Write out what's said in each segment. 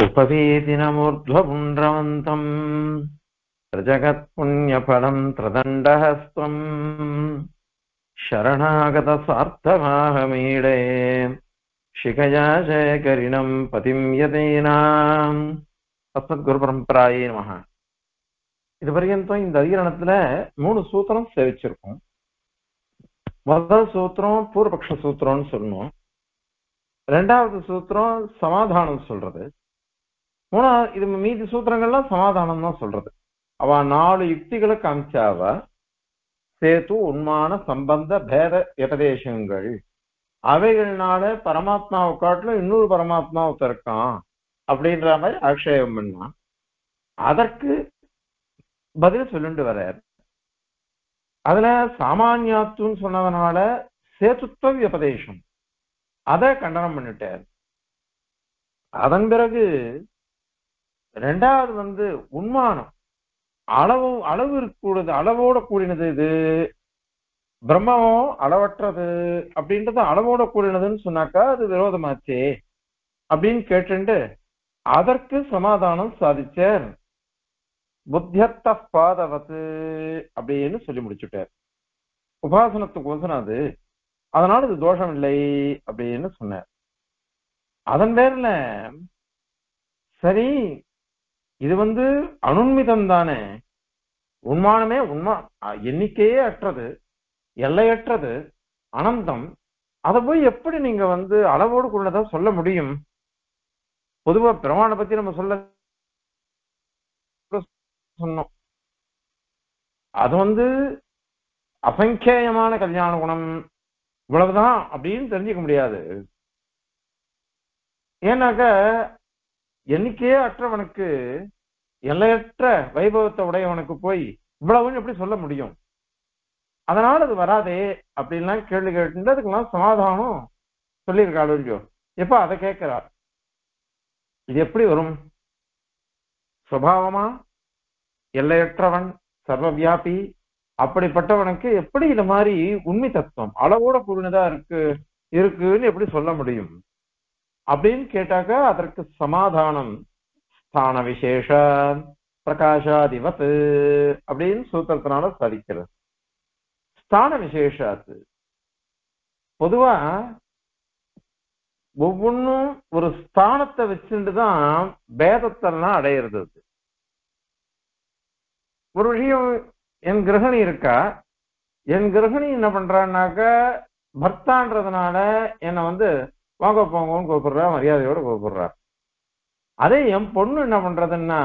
जपवीदिनमूर्ध्वपुण्ड्रवन्तम् प्रजगत्पुण्यफलम् त्रिदण्डहस्त्वम् शरणागतसार्थमाहमीडे शिखया जयकरिणम् பதிம் யதீனாம் அஸ்மத்குருபரம்பராயே நமஹ இது பர்யந்தம் இந்த அதிகரணத்துல மூணு சூத்திரம் சேவிச்சிருக்கோம் முதல் சூத்திரம் பூர்வபக்ஷ சூத்திரம்னு சொல்லணும் ரெண்டாவது சூத்திரம் சமாதானம் சொல்றது மூணாவது இது மீதி சூத்திரங்கள்லாம் சமாதானம் தான் சொல்றது அவ நாலு யுக்திகளை காமிச்சாவ சேத்து உண்மான சம்பந்த பேத உபதேசங்கள் அவைகள்னால பரமாத்மாவை காட்டிலும் இன்னொரு பரமாத்மா ஒருத்தர் இருக்கான் அப்படின்ற மாதிரி ஆக்ஷேபம் பண்ணா அதற்கு பதில் சொல்லிட்டு வர்றார் அதுல சாமானியாத்துன்னு சொன்னதுனால சேத்துத்துவ வியபதேசம் அதை கண்டனம் பண்ணிட்டார் அதன் பிறகு ரெண்டாவது வந்து உண்மானம் அளவு அளவு இருக்கக்கூடாது அளவோட கூடினது இது பிரம்மமோ அளவற்றது அப்படின்றது அளவோட கூடினதுன்னு சொன்னாக்கா அது விரோதமாச்சே அப்படின்னு கேட்டுண்டு அதற்கு சமாதானம் சாதிச்சார் புத்தியத்த பாதவத்து அப்படின்னு சொல்லி முடிச்சுட்டார் உபாசனத்துக்கோசனம் அது அதனால இது தோஷம் இல்லை அப்படின்னு சொன்னார் அதன் பேர்ல சரி இது வந்து அனுன்மிதம் தானே உண்மானமே உண்மா எண்ணிக்கையே அற்றது எல்லையற்றது அனந்தம் அதை போய் எப்படி நீங்க வந்து அளவோடு கொண்டதா சொல்ல முடியும் பொதுவா பிரமாண பத்தி நம்ம சொல்ல சொன்னோம் அது வந்து அசங்கேயமான கல்யாண குணம் இவ்வளவுதான் அப்படின்னு தெரிஞ்சுக்க முடியாது ஏன்னாக்க எண்ணிக்கையே அற்றவனுக்கு எல்லையற்ற வைபவத்தை உடையவனுக்கு போய் இவ்வளவுன்னு எப்படி சொல்ல முடியும் அதனால அது வராதே அப்படின்லாம் கேள்வி கேட்டு அதுக்கெல்லாம் சமாதானம் சொல்லியிருக்காள் இல்லையோ எப்ப அதை கேட்கிறார் இது எப்படி வரும் சுவாவமா எல்லையற்றவன் சர்வவியாபி அப்படிப்பட்டவனுக்கு எப்படி இந்த மாதிரி உண்மை தத்துவம் அளவோட கூடினதா இருக்கு இருக்குன்னு எப்படி சொல்ல முடியும் அப்படின்னு கேட்டாக்க அதற்கு சமாதானம் ஸ்தான விசேஷ பிரகாஷாதிபத் அப்படின்னு சூத்திரத்தினால சாதிக்கிறது ஸ்தான விசேஷாத்து பொதுவா ஒவ்வொன்றும் ஒரு ஸ்தானத்தை வச்சுட்டு தான் பேதத்தெல்லாம் அடையிறது ஒரு விஷயம் என் கிரகணி இருக்கா என் கிரகணி என்ன பண்றான்னாக்க பர்த்தான்றதுனால என்னை வந்து வாங்க போங்கன்னு கூப்பிடுறா மரியாதையோட கூப்பிடுறா அதே என் பொண்ணு என்ன பண்றதுன்னா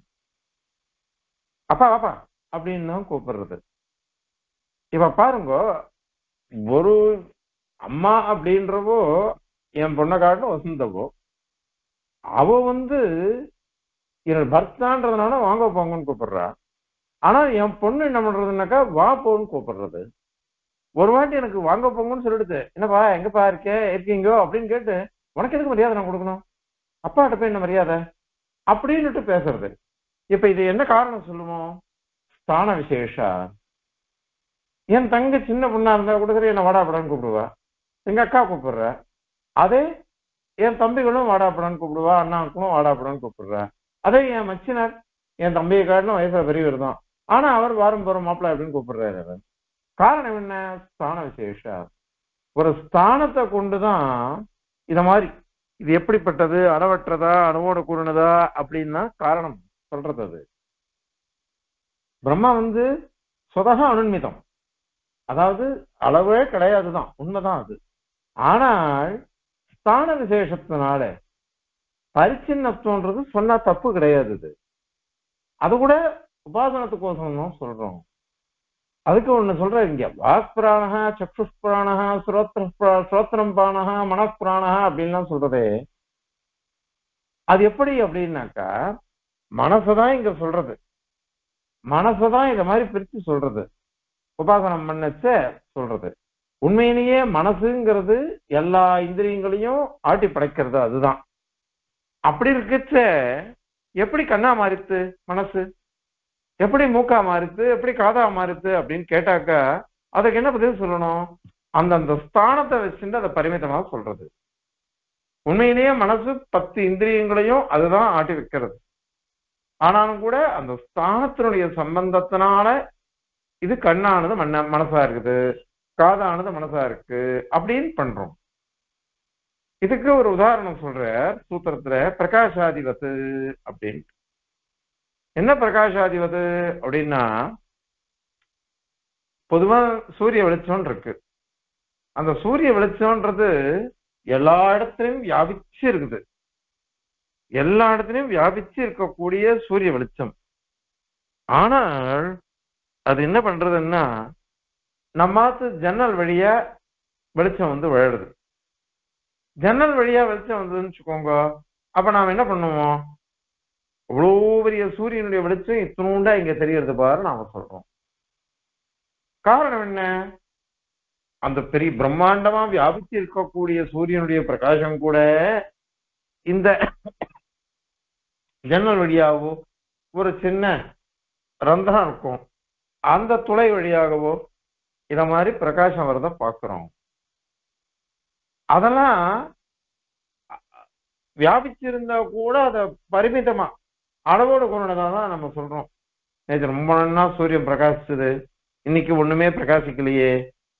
அப்பா அப்பா அப்படின்னு தான் கூப்பிடுறது இப்ப பாருங்க ஒரு அம்மா அப்படின்றவோ என் பொண்ணை காட்டும் வசந்தவோ அவ வந்து என்னோட பர்த்தான்றதுனால வாங்க போங்கன்னு கூப்பிடுறா ஆனா என் பொண்ணு என்ன பண்றதுனாக்கா வா போன்னு கூப்பிடுறது ஒரு வாட்டி எனக்கு வாங்க போங்கன்னு சொல்லிடுது என்னப்பா எங்கப்பா இருக்க இருக்கீங்கோ அப்படின்னு கேட்டு உனக்கு எதுக்கு மரியாதை நான் கொடுக்கணும் அப்பாட்ட போய் என்ன மரியாதை அப்படின்னுட்டு பேசுறது இப்ப இது என்ன காரணம் சொல்லுவோம் ஸ்தான விசேஷா என் தங்க சின்ன பொண்ணா இருந்தா கூட சரி என்ன வாடாப்படான்னு கூப்பிடுவா எங்க அக்கா கூப்பிடுற அதே என் தம்பிகளும் வாடாப்படான்னு கூப்பிடுவா அண்ணாவுக்கும் வாடாப்படான்னு கூப்பிடுறா அதே என் மச்சினர் என் தம்பியை காட்டிலும் வயசுல பெரியவர் தான் ஆனா அவர் வாரம் போற மாப்பிள்ள அப்படின்னு கூப்பிடுறாரு அவர் காரணம் என்ன ஸ்தான விசேஷ ஒரு ஸ்தானத்தை கொண்டுதான் இத மாதிரி இது எப்படிப்பட்டது அளவற்றதா அணுவோட கூடினதா அப்படின்னா காரணம் சொல்றது அது பிரம்மா வந்து சொதக அனுன்மிதம் அதாவது அளவே கிடையாதுதான் உண்மைதான் அது ஆனால் ஸ்தான விசேஷத்தினால பரிச்சின்னத்துவன்றது சொன்னா தப்பு கிடையாது இது அது கூட உபாசனத்துக்கோசம் தான் சொல்றோம் அதுக்கு ஒண்ணு சொல்ற இங்க வாக் பிராணஹா சக்ஷுஷ் பிராணஹா ஸ்ரோத்திரம் பிராணஹா மனப்பிராணஹா அப்படின்லாம் சொல்றதே அது எப்படி அப்படின்னாக்கா மனசுதான் இங்க சொல்றது மனசுதான் இத மாதிரி பிரிச்சு சொல்றது உபாசனம் பண்ணச்ச சொல்றது உண்மையிலேயே மனசுங்கிறது எல்லா இந்திரியங்களையும் ஆட்டி படைக்கிறது அதுதான் அப்படி இருக்கச்ச எப்படி கண்ணா மாறித்து மனசு எப்படி மூக்கா மாறுத்து எப்படி காதா மாறுத்து அப்படின்னு கேட்டாக்கா அதுக்கு என்ன பதில் சொல்லணும் அந்தந்த ஸ்தானத்தை வச்சுட்டு அதை பரிமிதமாக சொல்றது உண்மையிலேயே மனசு பத்து இந்திரியங்களையும் அதுதான் ஆட்டி வைக்கிறது ஆனாலும் கூட அந்த ஸ்தானத்தினுடைய சம்பந்தத்தினால இது கண்ணானது மண்ண மனசா இருக்குது காதானது மனசா இருக்கு அப்படின்னு பண்றோம் இதுக்கு ஒரு உதாரணம் சொல்ற சூத்திரத்துல பிரகாஷாதிபத்து அப்படின்னு என்ன பிரகாஷாதிபத்து அப்படின்னா பொதுவா சூரிய வெளிச்சம் இருக்கு அந்த சூரிய வெளிச்சம்ன்றது எல்லா இடத்துலயும் வியாபிச்சு இருக்குது எல்லா இடத்துலயும் வியாபிச்சு இருக்கக்கூடிய சூரிய வெளிச்சம் ஆனால் அது என்ன பண்றதுன்னா நம்மாத்து ஜன்னல் வழியா வெளிச்சம் வந்து விழுது ஜன்னல் வழியா வெளிச்சம் வந்ததுன்னு வச்சுக்கோங்க அப்ப நாம என்ன பண்ணுவோம் இவ்வளோ பெரிய சூரியனுடைய வெளிச்சம் இத்தினூண்டா இங்க தெரியறது பாரு நாம சொல்றோம் காரணம் என்ன அந்த பெரிய பிரம்மாண்டமா வியாபிச்சு இருக்கக்கூடிய சூரியனுடைய பிரகாசம் கூட இந்த ஜன்னல் வழியாவோ ஒரு சின்ன ரந்தனம் இருக்கும் அந்த துளை வழியாகவோ இத மாதிரி பிரகாசம் வரத பாக்குறோம் அதெல்லாம் வியாபிச்சிருந்தா கூட அத பரிமிதமா அளவோடு கொண்டதான் நம்ம சொல்றோம் நேற்று ரொம்ப நன்னா சூரியன் பிரகாசிச்சது இன்னைக்கு ஒண்ணுமே பிரகாசிக்கலையே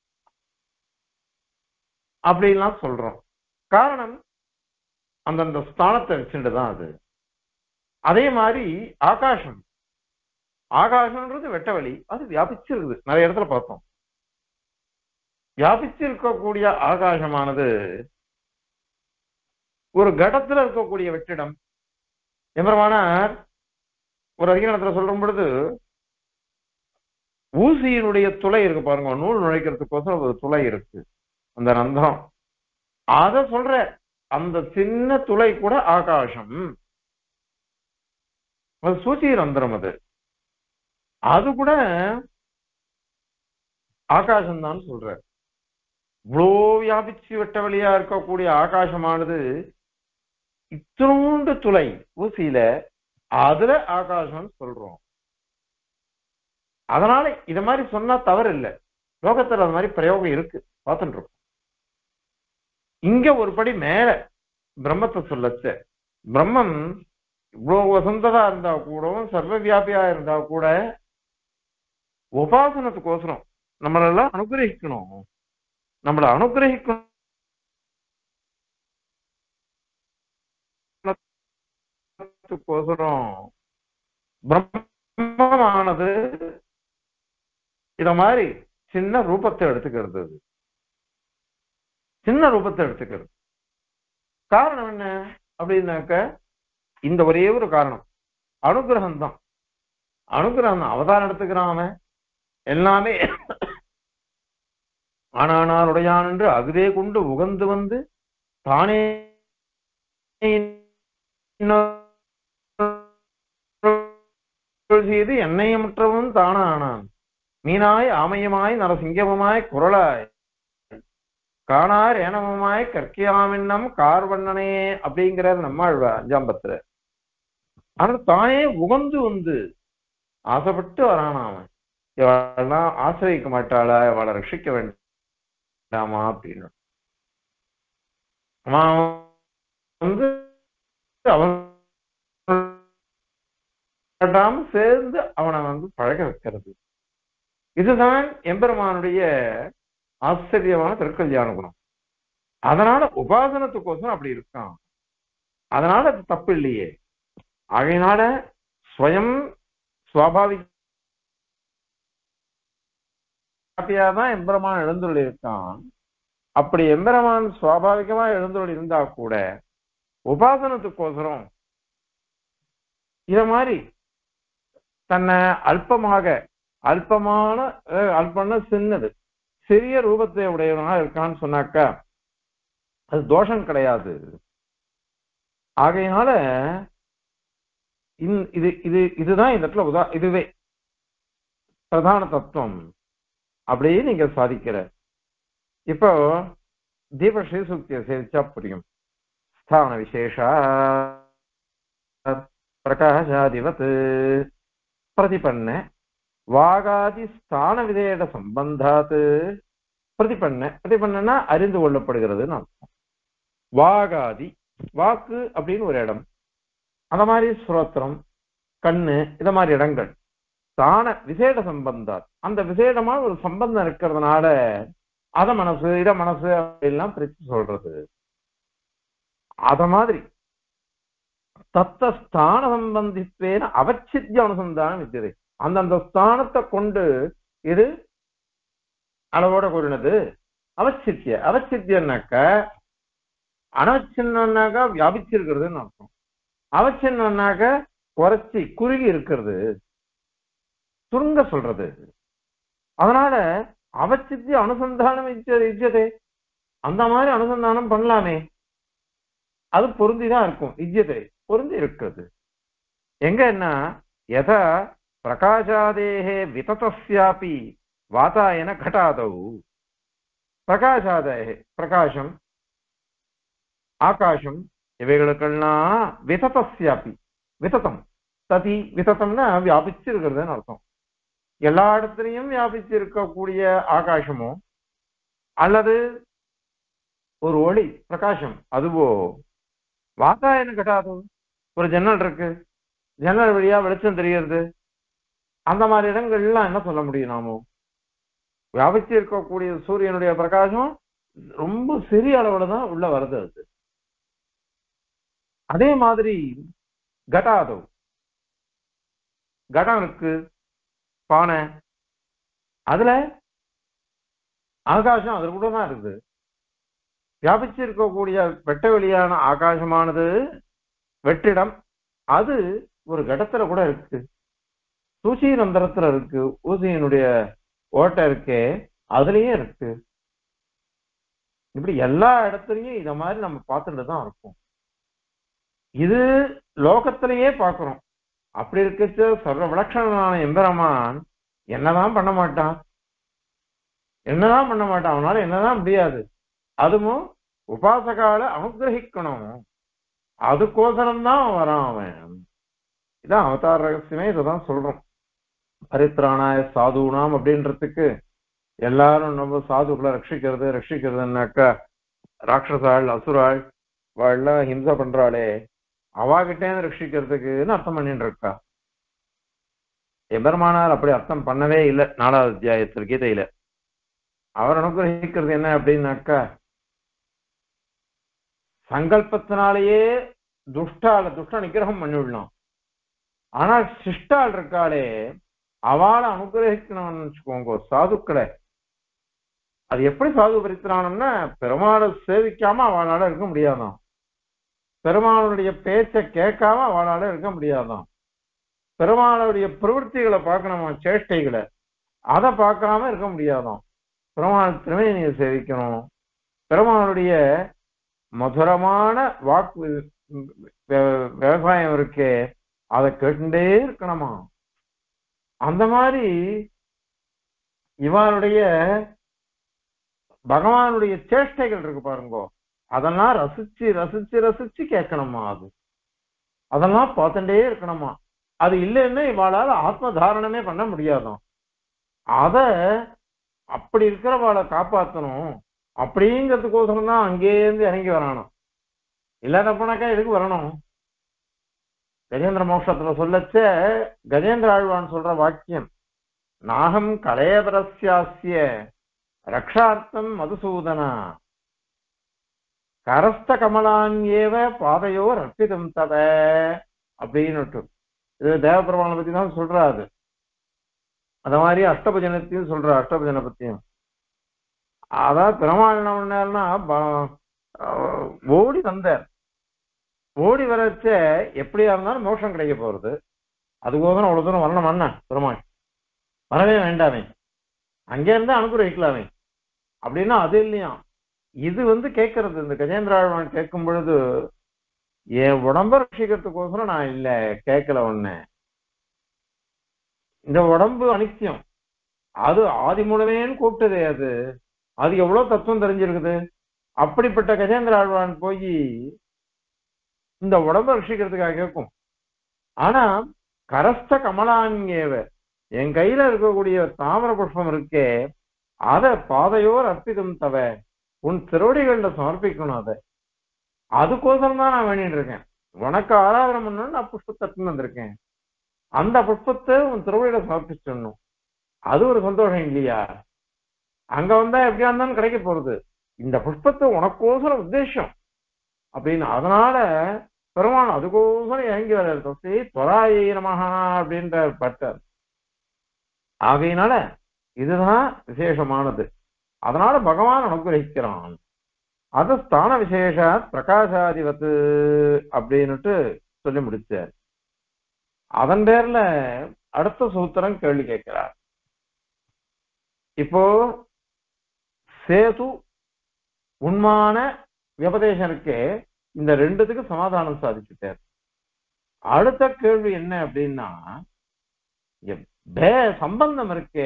அப்படின்லாம் சொல்றோம் காரணம் அந்தந்த ஸ்தானத்தை வச்சுட்டு தான் அது அதே மாதிரி ஆகாசம் ஆகாசம்ன்றது வெட்ட வழி அது வியாபிச்சிருக்குது நிறைய இடத்துல பார்த்தோம் வியாபிச்சு இருக்கக்கூடிய ஆகாசமானது ஒரு கடத்துல இருக்கக்கூடிய வெற்றிடம் எம்பரமானார் ஒரு அதிகாரத்துல சொல்லும் பொழுது ஊசியினுடைய துளை இருக்கு பாருங்க நூல் நுழைக்கிறதுக்கோசரம் ஒரு துளை இருக்கு அந்த ரந்தம் அத சொல்ற அந்த சின்ன துளை கூட ஆகாசம் அது சூச்சி ரந்திரம் அது அது கூட ஆகாசம் தான் சொல்ற இவ்வளோ வியாபிச்சு வெட்ட வழியா இருக்கக்கூடிய ஆகாசமானது இத்தினூண்டு துளை ஊசியில அதுல ஆகாசம் சொல்றோம் அதனால இத மாதிரி சொன்னா தவறு இல்லை லோகத்துல அது மாதிரி பிரயோகம் இருக்கு பார்த்துட்டு இருக்கோம் இங்க ஒரு படி மேல பிரம்மத்தை சொல்லச்ச பிரம்மம் இவ்வளவு வசந்ததா இருந்தா கூட சர்வ வியாபியா இருந்தா கூட உபாசனத்துக்கோசரம் நம்மளெல்லாம் அனுகிரகிக்கணும் நம்மளை அனுகிரகிக்கணும் கோசரம் பிரம்மமானது இத மாதிரி சின்ன ரூபத்தை எடுத்துக்கிறது அது. சின்ன ரூபத்தை எடுத்துக்கிறது காரணம் என்ன அப்படின்னாக்க இந்த ஒரே ஒரு காரணம் அனுகிரகம் தான் அனுகிரகம் தான் அவதாரம் எடுத்துக்கிறான் அவன் எல்லாமே ஆனானாருடையான் என்று அகுதே கொண்டு உகந்து வந்து தானே செய்து எண்ணெயமற்றவன் தானானான் மீனாய் ஆமயமாய் நரசிங்கமாய் குரலாய் காணார் ஏனமமாய் கற்கியாமின்னம் கார்வண்ணனே அப்படிங்கிறார் நம்மாழ்வா அஞ்சாம் பத்துல ஆனா தானே உகந்து வந்து ஆசைப்பட்டு வரானா அவன் இவெல்லாம் ஆசிரியக்க மாட்டாளா இவளை ரட்சிக்க வேண்டாமா அப்படின்னு அவன் வந்து அவன் வேண்டாம சேர்ந்து அவனை வந்து பழக வைக்கிறது இதுதான் எம்பெருமானுடைய ஆச்சரியமான திருக்கல்யாண குணம் அதனால உபாசனத்துக்கோசரம் அப்படி இருக்கான் அதனால அது தப்பு இல்லையே ஆகையினால ஸ்வயம் சுவாபாவிக தான் எம்பெருமான் எழுந்துள்ள இருக்கான் அப்படி எம்பெருமான் சுவாபாவிகமா எழுந்துள்ள இருந்தா கூட உபாசனத்துக்கோசரம் இத மாதிரி தன்னை அல்பமாக அல்பமான அஹ், அல்பம்னா சின்னது சிறிய ரூபத்தை உடையவனாக இருக்கான்னு சொன்னாக்கா அது தோஷம் கிடையாது ஆகையினால இந்த- இது இது இதுதான் இந்த இடத்துல உதா இதுவே பிரதான தத்துவம் அப்படியே நீங்க சாதிக்கிற இப்போ தீப ஸ்ரீசுக்தியை சேவிச்சா புரியும் ஸ்தான விசேஷா பிரகாஷாதிவத் பிரதிபன்ன வாகாதி ஸ்தான விதேட சம்பந்தாத் பிரதிபன்ன பிரதிபன்னா அறிந்து கொள்ளப்படுகிறதுன்னு அர்த்தம் வாகாதி வாக்கு அப்படின்னு ஒரு இடம் அந்த மாதிரி சுரோத்திரம் கண்ணு இந்த மாதிரி இடங்கள் தான விசேட சம்பந்தம் அந்த விசேடமா ஒரு சம்பந்தம் இருக்கிறதுனால அத மனசு இத மனசு அப்படின்லாம் பிரிச்சு சொல்றது அத மாதிரி தத்த ஸ்தான சம்பந்தித்தேன அவச்சித்ய அனுசந்தானம் வித்தியதை அந்தந்த ஸ்தானத்தை கொண்டு இது அளவோட கூறினது அவச்சித்ய அவச்சித்யன்னாக்க அனவச்சின்னாக்கா வியாபிச்சிருக்கிறதுன்னு அர்த்தம் அவச்சின்னாக்க குறைச்சி குறுகி இருக்கிறது சுருங்க சொல்றது அதனால அவச்சித்திய அனுசந்தானம் இஜ்ஜதே அந்த மாதிரி அனுசந்தானம் பண்ணலாமே அது பொருந்திதான் இருக்கும் இஜ்ஜதே பொருந்தி இருக்கிறது எங்க என்ன எதா பிரகாஷாதேகே விததஸ்யாபி வாதாயன கட்டாதவு பிரகாஷாதேகே பிரகாசம் ஆகாசம் இவைகளுக்கெல்லாம் விததஸ்யாபி விததம் ததி விதத்தம்னா வியாபிச்சு இருக்கிறதுன்னு அர்த்தம் எல்லா இடத்துலையும் வியாபிச்சு இருக்கக்கூடிய ஆகாசமோ அல்லது ஒரு ஒளி பிரகாசம் அதுவோ வாதாயன கட்டாதோ ஒரு ஜன்னல் இருக்கு ஜன்னல் வழியா வெளிச்சம் தெரியறது அந்த மாதிரி இடங்கள்லாம் என்ன சொல்ல முடியும் நாமோ வியாபிச்சு இருக்கக்கூடிய சூரியனுடைய பிரகாசம் ரொம்ப சிறிய அளவுல தான் உள்ள வருது அது அதே மாதிரி கட்டாதோ கடம் இருக்கு பானை அதுல ஆகாசம் அது கூட தான் இருக்குது வியாபிச்சு இருக்கக்கூடிய வெட்ட வெளியான ஆகாசமானது வெற்றிடம் அது ஒரு கடத்துல கூட இருக்கு சூசி ரந்திரத்துல இருக்கு ஊசியினுடைய ஓட்டை இருக்கே அதுலயும் இருக்கு இப்படி எல்லா இடத்துலயும் இத மாதிரி நம்ம பார்த்துட்டு தான் இருக்கோம் இது லோகத்திலேயே பார்க்கிறோம் அப்படி இருக்கச்சு சர்வ விலட்சணனான எம்பெருமான் என்னதான் பண்ண மாட்டான் என்னதான் பண்ண மாட்டான் அவனால என்னதான் முடியாது அதுவும் உபாசகால அனுகிரகிக்கணும் அதுக்கோசரம் தான் வரான் அவன் இதான் அவதார ரகசியமே இதான் சொல்றோம் பரித்ராணாய சாதுனாம் அப்படின்றதுக்கு எல்லாரும் நம்ம சாதுக்களை ரட்சிக்கிறது ரட்சிக்கிறதுனாக்கா ராட்சசாள் அசுராள் வாள்லாம் ஹிம்சை பண்றாளே அவாகிட்டே ரட்சிக்கிறதுக்குன்னு அர்த்தம் பண்ணிட்டு இருக்கா எபெருமானார் அப்படி அர்த்தம் பண்ணவே இல்லை நாலாவது அத்தியாயத்தில் கீதையில அவர் அனுகிரகிக்கிறது என்ன அப்படின்னாக்கா சங்கல்பத்தினாலேயே துஷ்டால துஷ்ட நிகிரகம் பண்ணிவிடலாம் ஆனா சிஷ்டால் இருக்காளே அவளை அனுகிரகிக்கணும்னு வச்சுக்கோங்க சாதுக்களை அது எப்படி சாது பரித்திரானம்னா பெருமாளை சேவிக்காம அவளால இருக்க முடியாதான் பெருமாளுடைய பேச்சை கேட்காம அவளால இருக்க முடியாதான் பெருமாளுடைய பிரவൃத்திகளை பார்க்கணுமா சேஷ்டைகளை அதை பார்க்காம இருக்க முடியாதாம் பெருமாள் திருமேனியை சேவிக்கணும் பெருமாளுடைய மதுரமான வாக்கு விவசாயம் இருக்கே அதை கேட்டுட்டே இருக்கணுமா அந்த மாதிரி இவனுடைய பகவானுடைய சேஷ்டைகள் இருக்கு பாருங்கோ அதெல்லாம் ரசிச்சு ரசிச்சு ரசிச்சு கேட்கணுமா அது அதெல்லாம் பார்த்துட்டே இருக்கணுமா அது இல்லைன்னா இவாளால ஆத்ம தாரணமே பண்ண முடியாதாம் அத அப்படி இருக்கிறவாளை காப்பாத்தணும் அப்படிங்கிறதுக்கோசரம் தான் அங்கேருந்து இறங்கி வரானோ இல்லாத போனாக்கா எதுக்கு வரணும் கஜேந்திர மோட்சத்துல சொல்லச்ச கஜேந்திர ஆழ்வான் சொல்ற வாக்கியம் நாகம் கலையபரஸ்யாசிய ரக்ஷார்த்தம் மதுசூதனா கரஸ்த கமலான்யேவ பாதையோர் அர்ப்பிதம் தவ அப்படின்னு இது தேவபெருமானை பத்தி தான் சொல்றாரு அத மாதிரி அஷ்டபஜனத்தையும் சொல்ற அஷ்டபஜனை பத்தியும் அதான் பெருமாள் என்ன பண்ணாருன்னா ஓடி வந்தார் ஓடி வரச்ச எப்படியா இருந்தாலும் மோஷம் கிடைக்க போறது அதுக்கோசரம் அவ்வளவு தூரம் வரணும் அண்ணா பெருமாள் வரவே வேண்டாமே அங்கே இருந்து அனுகிரகிக்கலாமே அப்படின்னா அது இல்லையா இது வந்து கேட்கறது இந்த கஜேந்திர ஆழ்வான் கேட்கும் பொழுது என் உடம்ப ரட்சிக்கிறதுக்கோசரம் நான் இல்ல கேட்கல ஒண்ணு இந்த உடம்பு அனித்தியம் அது ஆதி மூலமேன்னு கூப்பிட்டதே அது அது எவ்வளவு தத்துவம் தெரிஞ்சிருக்குது அப்படிப்பட்ட கஜேந்திர ஆழ்வான் போய் இந்த உடம்ப ரட்சிக்கிறதுக்காக கேட்கும் ஆனா கரஸ்த கமலாங்கேவ என் கையில இருக்கக்கூடிய தாமர புஷ்பம் இருக்கே அத பாதையோர் அற்பிதம் தவ உன் திருவடிகள்ல சமர்ப்பிக்கணும் அதை அதுக்கோசரம் தான் நான் வேண்டிட்டு இருக்கேன் உனக்கு ஆராதனை பண்ணணும்னு நான் புஷ்பத்தட்டுன்னு வந்திருக்கேன் அந்த புஷ்பத்தை உன் திருவள்ளியில சமர்ப்பிச்சிடணும் அது ஒரு சந்தோஷம் இல்லையா அங்க வந்தா எப்படியா இருந்தாலும் கிடைக்க போறது இந்த புஷ்பத்தை உனக்கோசரம் உத்தேசம் அப்படின்னு அதனால பெருமான் அதுக்கோசரம் இறங்கி வர தொசை தொராயை நமஹா அப்படின்ற பட்டர் ஆகையினால இதுதான் விசேஷமானது அதனால பகவான் அனுகிரகிக்கிறான் அது ஸ்தான விசேஷ பிரகாசாதிபத்து அப்படின்னுட்டு சொல்லி முடிச்சார் அதன் பேர்ல அடுத்த சூத்திரம் கேள்வி கேட்கிறார் இப்போ சேது உண்மான விபதேசனுக்கு இந்த ரெண்டுத்துக்கு சமாதானம் சாதிச்சுட்டார் அடுத்த கேள்வி என்ன அப்படின்னா இங்க பே- சம்பந்தம் இருக்கே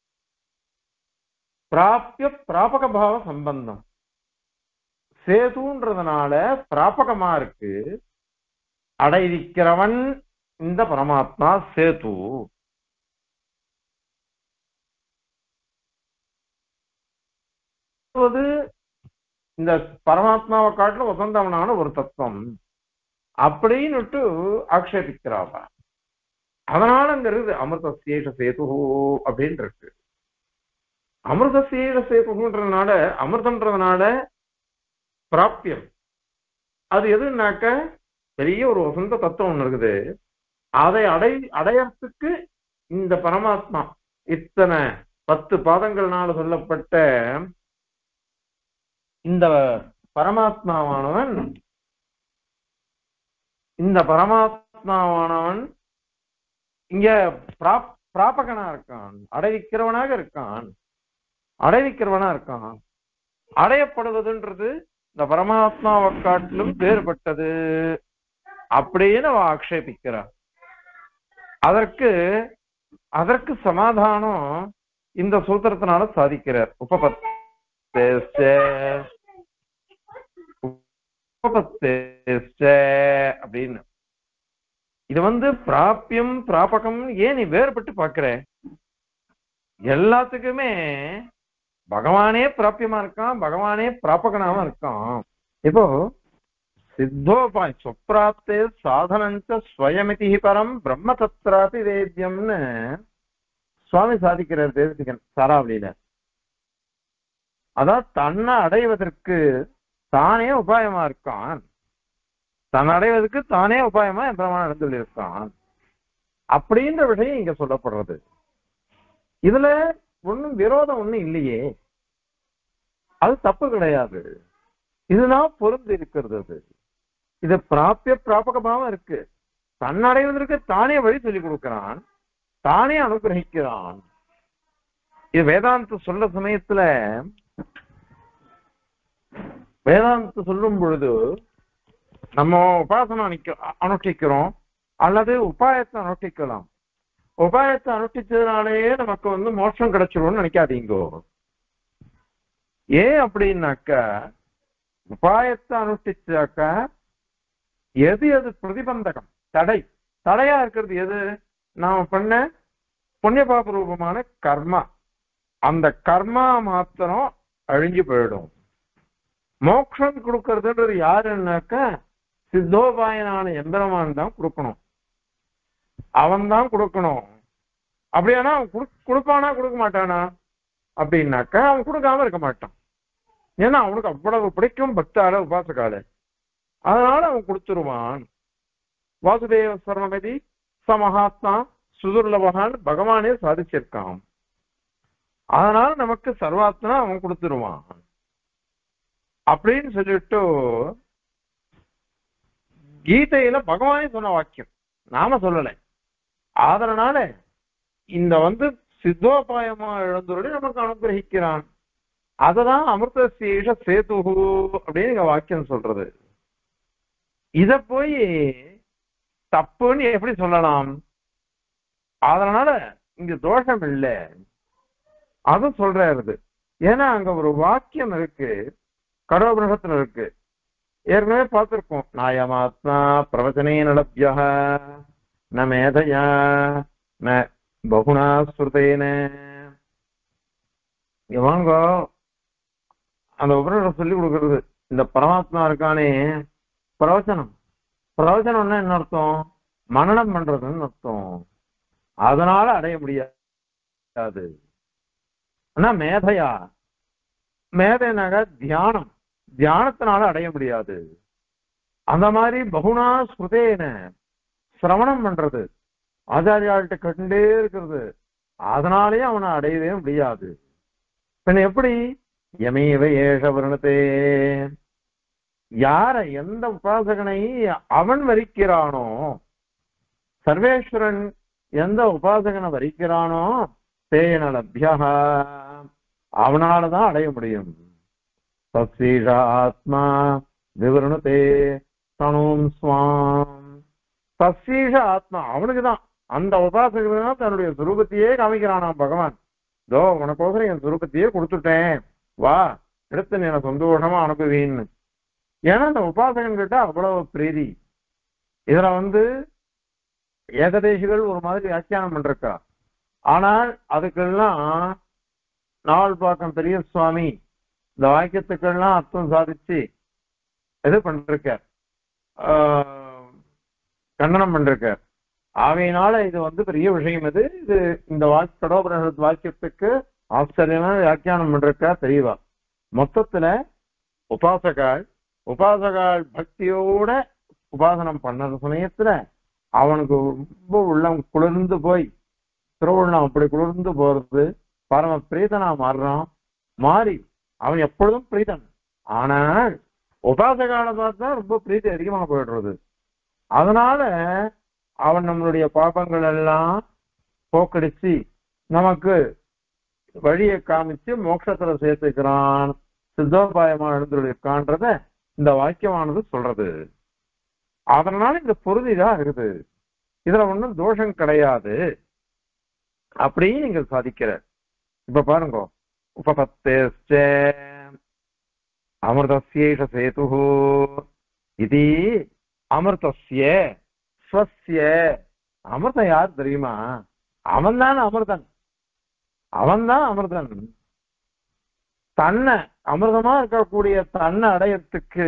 பிராபிய பிராபக பாவ சம்பந்தம் சேதுன்றதுனால பிராபகமா இருக்கு அடைவிக்கிறவன் இந்த பரமாத்மா சேது அதாவது இந்த பரமாத்மாவை காட்டிலும் வசந்தவனான ஒரு தத்துவம் அப்படின்னுட்டு ஆக்ஷேபிக்கிறாவ அதனால அங்க இருக்குது அமிர்த சேஷ சேது அப்படின்னு இருக்கு அமிர்த சேஷ சேதுன்றதுனால அமிர்தன்றதுனால பிராப்தியம் அது எதுனாக்க பெரிய ஒரு வசந்த தத்துவம் ஒண்ணு இருக்குது அதை அடை அடையறதுக்கு இந்த பரமாத்மா இத்தனை பத்து பாதங்கள்னால சொல்லப்பட்ட இந்த பரமாத்மாவானவன் இந்த பரமாத்மாவானவன் இங்க பிராப்- பிராபகனா இருக்கான் அடைவிக்கிறவனாக இருக்கான் அடைவிக்கிறவனா இருக்கான் அடையப்படுவதுன்றது இந்த பரமாத்மாவை காட்டிலும் வேறுபட்டது அப்படின்னு அவ ஆக்ஷேபிக்கிறார் அதற்கு அதற்கு சமாதானம் இந்த சூத்திரத்தினால சாதிக்கிறார் உபபத்தேஸ்ட உபபத்தேஸ்ட அப்படின்னு இது வந்து பிராபியம் பிராபகம் ஏன் நீ வேறுபட்டு பாக்குற எல்லாத்துக்குமே பகவானே பிராபியமா இருக்கான் பகவானே பிராபகனாவும் இருக்கான் இப்போ சித்தோபாய் சொப்ராப்தே சாதனஞ்ச ஸ்வயமிதி பரம் பிரம்ம தத்ராபி வேத்தியம்னு சுவாமி சாதிக்கிறார் தேசிகன் சாராவளியில அதான் தன்னை அடைவதற்கு தானே உபாயமா இருக்கான் தன் அடைவதற்கு தானே உபாயமா எம்பிரமான நடந்து இருக்கான் அப்படின்ற விஷயம் இங்க சொல்லப்படுறது இதுல ஒண்ணும் விரோதம் ஒண்ணும் இல்லையே அது தப்பு கிடையாது இதுதான் பொருந்து இருக்கிறது அது இது பிராபிய பிராபகமாவும் இருக்கு தன்னடைவதற்கு தானே வழி சொல்லிக் கொடுக்கிறான் தானே அனுகிரகிக்கிறான் இது வேதாந்த சொல்ல சமயத்துல வேதாந்த சொல்லும் பொழுது நம்ம உபாசனம் அனுக்க அனுஷ்டிக்கிறோம் அல்லது உபாயத்தை அனுஷ்டிக்கலாம் உபாயத்தை அனுஷ்டிச்சதுனாலேயே நமக்கு வந்து மோட்சம் கிடைச்சிரும்னு நினைக்காதீங்கோ ஏன் அப்படின்னாக்கா உபாயத்தை அனுஷ்டிச்சாக்கா எது எது பிரதிபந்தகம் தடை தடையா இருக்கிறது எது நாம பண்ண புண்ணிய பாப ரூபமான கர்மா அந்த கர்மா மாத்திரம் அழிஞ்சு போயிடும் மோட்சம் கொடுக்கறதுன்றது யாருன்னாக்கா சித்தோபாயனான எந்திரமான் தான் கொடுக்கணும் அவன் தான் கொடுக்கணும் அப்படியானா அவன் குடு- கொடுப்பானா கொடுக்க மாட்டானா அப்படின்னாக்கா அவன் கொடுக்காம இருக்க மாட்டான் ஏன்னா அவனுக்கு அவ்வளவு பிடிக்கும் பக்தால உபாசகால அதனால அவன் கொடுத்துருவான் வாசுதேவ சரணமதி ச மகாத்மா சுதுர்லபகான் பகவானே சாதிச்சிருக்கான் அதனால நமக்கு சர்வாத்மா அவன் கொடுத்துருவான் அப்படின்னு சொல்லிட்டு கீதையில பகவானே சொன்ன வாக்கியம் நாம சொல்லலை அதனால இந்த வந்து சித்தோபாயமா இழந்தவரை நமக்கு அனுகிரகிக்கிறான் அததான் அமிர்த சீஷ சேதுஹு அப்படின்னு இங்க வாக்கியம் சொல்றது இத போய் தப்புன்னு எப்படி சொல்லலாம் அதனால இங்க தோஷம் இல்லை அது சொல்றாரு ஏன்னா அங்க ஒரு வாக்கியம் இருக்கு கடோபிரகத்துல இருக்கு ஏற்கனவே பார்த்திருக்கோம் நாயமாத்மா பிரவச்சனே நலபியா ந மேதையா ந பகுணா ஸ்ருதேன இங்க வாங்கோ அந்த உபநிடம் சொல்லி கொடுக்கறது இந்த பரமாத்மா இருக்கானே பிரவச்சனம் பிரவச்சனம்னா என்ன அர்த்தம் மனனம் பண்றதுன்னு அர்த்தம் அதனால அடைய முடியாது ஆனா மேதையா மேதைனாக தியானம் தியானத்தினால அடைய முடியாது அந்த மாதிரி பகுனா ஸ்ருதேன சிரவணம் பண்றது ஆச்சாரியாள்கிட்ட கட்டுண்டே இருக்கிறது அதனாலேயே அவனை அடையவே முடியாது பின்ன எப்படி யமேவ ஏஷ வருணத்தே யார எந்த உபாசகனை அவன் வரிக்கிறானோ சர்வேஸ்வரன் எந்த உபாசகனை வரிக்கிறானோ தேன லப்யா அவனாலதான் அடைய முடியும் சசீஷ ஆத்மா விவரணத்தே தனும் ஸ்வாம் சசீஷ ஆத்மா அவனுக்குதான் அந்த உபாசகர் தான் தன்னுடைய சுரூபத்தையே காமிக்கிறானாம் பகவான் தோ உனக்கோசரம் என் சுரூபத்தையே கொடுத்துட்டேன் வா எடுத்து நீ எனக்கு சந்தோஷமா அனுப்புவீன்னு ஏன்னா அந்த உபாசகன் கிட்ட அவ்வளவு பிரீதி இதுல வந்து ஏகதேசிகள் ஒரு மாதிரி வியாக்கியானம் பண்றக்கா ஆனால் அதுக்கெல்லாம் நாவல் பாக்கம் பெரிய சுவாமி இந்த வாக்கியத்துக்கெல்லாம் அர்த்தம் சாதிச்சு இது பண்றார் கண்டனம் பண்றார் ஆகையினால இது வந்து பெரிய விஷயம் இது இது இந்த வாக்கு கடோபனிஷத் வாக்கியத்துக்கு ஆச்சரியமான வியாக்கியானம் பண்றக்கா தெரியவா மொத்தத்துல உபாசகால் உபாசகால் பக்தியோட உபாசனம் பண்ண சமயத்துல அவனுக்கு ரொம்ப உள்ளம் குளிர்ந்து போய் திருவுள்ளம் அப்படி குளிர்ந்து போறது பரம பிரீதனா மாறுறான் மாறி அவன் எப்பொழுதும் பிரீதன் ஆனால் உபாசகால பார்த்தா ரொம்ப பிரீத்தி அதிகமா போயிடுறது அதனால அவன் நம்மளுடைய பாபங்கள் எல்லாம் போக்கடிச்சு நமக்கு வழியை காமிச்சு மோட்சத்துல சேர்த்துக்கிறான் சித்தோபாயமா எழுந்துள்ளிருக்கான்றத இந்த வாக்கியமானது சொல்றது அதனால இந்த பொருதிதான் இருக்குது இதுல ஒண்ணும் தோஷம் கிடையாது அப்படின்னு நீங்க சாதிக்கிற இப்ப பாருங்க உபபத்தேச்ச அமிர்தசேஷ சேது இது அமிர்தசிய ஸ்வசிய அமிர்தம் யார் தெரியுமா அவன் தான் அமிர்தன் அவன் தான் அமிர்தன் தன்னை அமிர்தமா இருக்கக்கூடிய தன்னை அடையறதுக்கு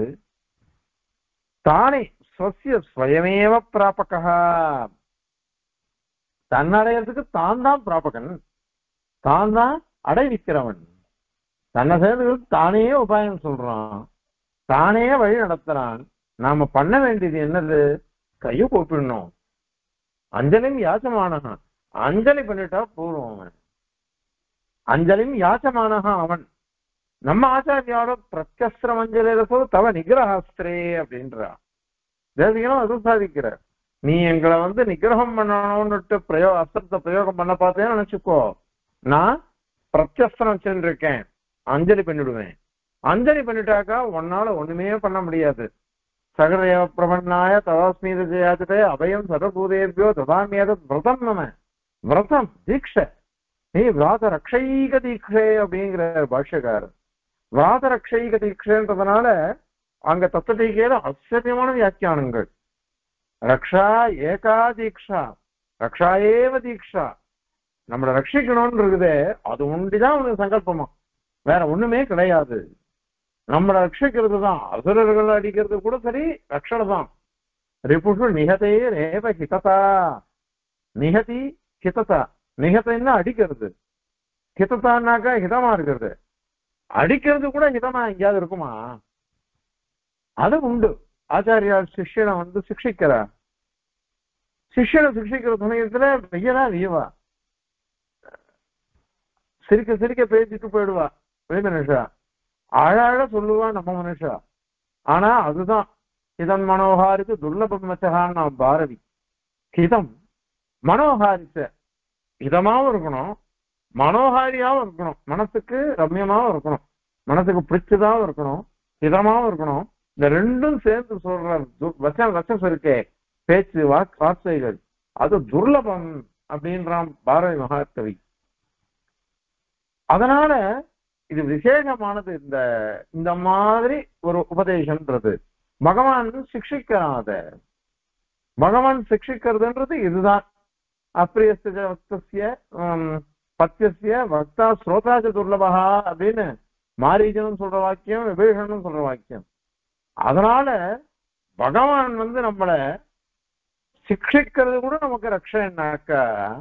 தானே ஸ்வசிய ஸ்வயமேவ பிராபகா தன்னடையறதுக்கு தான் தான் பிராபகன் தான் தான் அடைவிக்கிறவன் தன்னை சேர்ந்து தானே உபாயம் சொல்றான் தானே வழி நடத்துறான் நாம பண்ண வேண்டியது என்னது கைய கூப்பிடணும் அஞ்சலியும் யாசமானகா அஞ்சலி பண்ணிட்டா போதும் அவன் அஞ்சலியும் யாசமானகா அவன் நம்ம ஆச்சாரியாரோட பிரத்யஸ்திரம் அஞ்சலிரசோ தவ நிகிரகாஸ்திரே அப்படின்றா தேசிகனும் அது சாதிக்கிற நீ எங்களை வந்து நிகிரகம் பண்ணணும்னுட்டு பிரயோ அஸ்திரத்தை பிரயோகம் பண்ண பார்த்தேன்னு நினைச்சுக்கோ நான் பிரத்யஸ்திரம் வச்சுருக்கேன் அஞ்சலி பண்ணிடுவேன் அஞ்சலி பண்ணிட்டாக்கா உன்னால ஒண்ணுமே பண்ண முடியாது சகதேவ பிரபன்னாய தவாஸ்மீத ஜெயாச்சதே அபயம் சர்வபூதேபியோ ததாமியத விரதம் நம விரதம் தீட்சை நீ விராத ரக்ஷைக தீட்சை அப்படிங்கிற பாஷ்யக்காரர் விராத ரக்ஷைக தீட்சைன்றதுனால அங்க தத்துவீகையில ஆச்சரியமான வியாக்கியானங்கள் ரக்ஷா ஏகா தீக்ஷா ரக்ஷா ஏவ தீக்ஷா நம்மளை ரட்சிக்கணும்னு இருக்குதே அது ஒண்டிதான் அவனுக்கு சங்கல்பமா வேற ஒண்ணுமே கிடையாது நம்மளை ரட்சிக்கிறது தான் அசுரர்கள் அடிக்கிறது கூட சரி ரக்ஷணை தான் ரிபுஷு நிகதே ரேவ ஹிததா நிகதி ஹிததா நிகத்தைன்னா அடிக்கிறது ஹிதத்தான்னாக்கா ஹிதமா இருக்கிறது அடிக்கிறது கூட ஹிதமா எங்கேயாவது இருக்குமா அது உண்டு ஆச்சாரியார் சிஷ்யனை வந்து சிக்ஷிக்கிறார் சிஷ்யனை சிக்ஷிக்கிற சமயத்துல வெய்யனா வெய்யவா சிரிக்க சிரிக்க பேசிட்டு போயிடுவா வெளி மனுஷா அழ சொல்லுவா நம்ம மனுஷா ஆனா அதுதான் இதன் மனோகாரிக்கு துர்லபம் வச்சகான்னு நான் பாரதி ஹிதம் மனோகாரிச்ச இதமாவும் இருக்கணும் மனோகாரியாவும் இருக்கணும் மனசுக்கு ரம்யமாவும் இருக்கணும் மனசுக்கு பிடிச்சதாவும் இருக்கணும் இதமாவும் இருக்கணும் இந்த ரெண்டும் சேர்ந்து சொல்ற து- வச்ச வச்சம் இருக்கே பேச்சு வாக் வார்த்தைகள் அது துர்லபம் அப்படின்றான் பாரதி மகாகவி அதனால இது விசேஷமானது இந்த இந்த மாதிரி ஒரு உபதேசம்ன்றது பகவான் சிக்ஷிக்கிறான் அத பகவான் சிக்ஷிக்கிறதுன்றது இதுதான் அப்பிரியஸ்ய வக்தஸ்ய ஹம், பத்தியஸ்ய வக்தா ஸ்ரோதாச்ச துர்லபகா அப்படின்னு மாரீஜனும் சொல்ற வாக்கியம் விபீஷனும் சொல்ற வாக்கியம் அதனால பகவான் வந்து நம்மள சிக்ஷிக்கிறது கூட நமக்கு ரக்ஷன்னாக்கா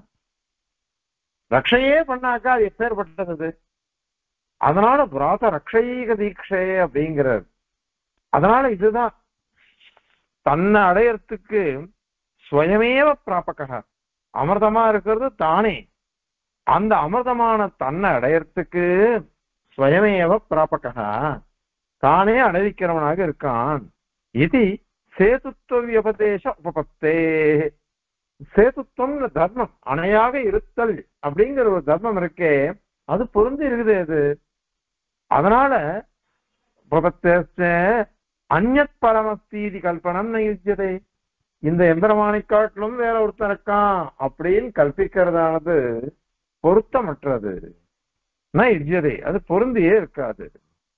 ரக்ஷையே பண்ணாக்கா அது எப்பேற்பட்டது அது? அதனால பிராத ரக்ஷைக தீட்சை அப்படிங்கிறார் அதனால இதுதான் தன்னை அடையறதுக்கு ஸ்வயமேவ பிராபக அமிர்தமா இருக்கிறது தானே அந்த அமிர்தமான தன்னை அடையறதுக்கு ஸ்வயமேவ பிராபக தானே அடைவிக்கிறவனாக இருக்கான் இது சேதுத்துவ வியபதேச உபபத்தே சேதுத்துவம் தர்மம் அணையாக இருத்தல் அப்படிங்கிற ஒரு தர்மம் இருக்கே அது பொருந்தி இருக்குது அது அதனால உபபத்தேச அந்நத் பரமஸ்தீதி கல்பனம் நயுஜ்யதை இந்த எந்திரமானை காட்டிலும் வேற ஒருத்தன் இருக்கான் அப்படின்னு கல்பிக்கிறதானது பொருத்தமற்றது நான் இஜ்யதை அது பொருந்தியே இருக்காது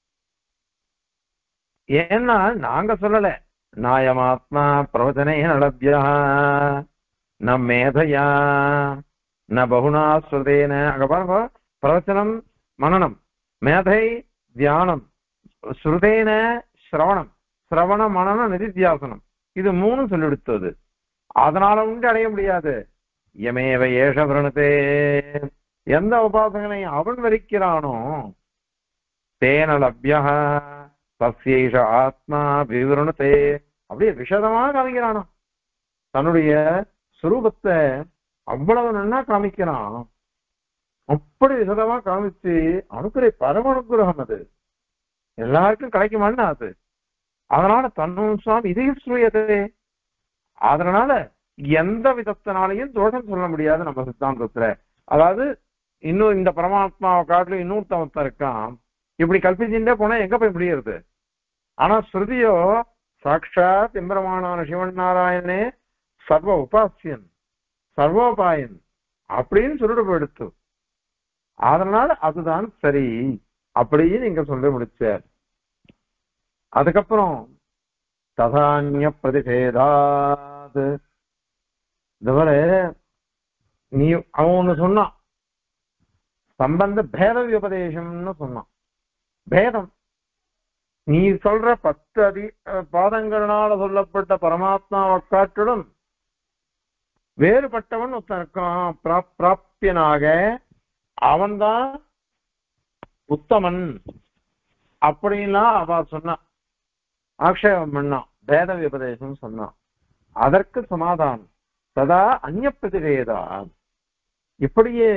ஏன்னா நாங்க சொல்லல நாயமாத்மா பிரவச்சனே நலபியா ந மேதையா ந பகுனா ஸ்ருதேன அங்க பாருங்க பிரவச்சனம் மனனம் மேதை தியானம் ஸ்ருதேன சிரவணம் சிரவண மனன நிதித்தியாசனம் இது மூணும் சொல்லிடுத்தது அதனால உண்டு அடைய முடியாது யமேவ ஏஷ விரணத்தே எந்த உபாசகனை அவன் வரிக்கிறானோ தேன லப்யா சஸ்யேஷ ஆத்மா விவரணத்தே அப்படியே விஷதமா காமிக்கிறானோ தன்னுடைய சுரூபத்தை அவ்வளவு நன்னா காமிக்கிறான் அப்படி விசதமா காமிச்சு அனுக்கிரை பரம அனுகிரகம் அது எல்லாருக்கும் கிடைக்குமான்னு அது அதனால தன்னும் சுவாமி இதையும் சுயதே அதனால எந்த விதத்தினாலையும் தோஷம் சொல்ல முடியாது நம்ம சித்தாந்தத்துல அதாவது இன்னும் இந்த பரமாத்மாவை காட்டிலும் இன்னொருத்தவன் இருக்கான் இப்படி கல்பிச்சுட்டே போனா எங்க போய் முடியறது ஆனா ஸ்ருதியோ சாட்சாத் எம்பெருமானான சிவன் நாராயணனே சர்வ உபாசியன் சர்வோபாயன் அப்படின்னு சொல்லிட்டு போயிடுத்து அதனால அதுதான் சரி அப்படின்னு நீங்க சொல்லி முடிச்சார் அதுக்கப்புறம் ததானிய பிரதிஷேதாத் இதுவரை நீ அவன் ஒண்ணு சொன்னான் சம்பந்த பேத விபதேசம்னு சொன்னான் பேதம் நீ சொல்ற பத்து அதி அஹ், பாதங்களால சொல்லப்பட்ட பரமாத்மாவை காட்டிலும் வேறுபட்டவன் ஒருத்தன் இருக்கான் பிரா- பிராப்பியனாக அவன்தான் உத்தமன் அப்படின்லாம் அவ சொன்னான் ஆக்ஷேபம் பண்ணான் பேத விபதேசம் சொன்னான் அதற்கு சமாதானம் சதா அந்நிய பிரதிவேதா இப்படியே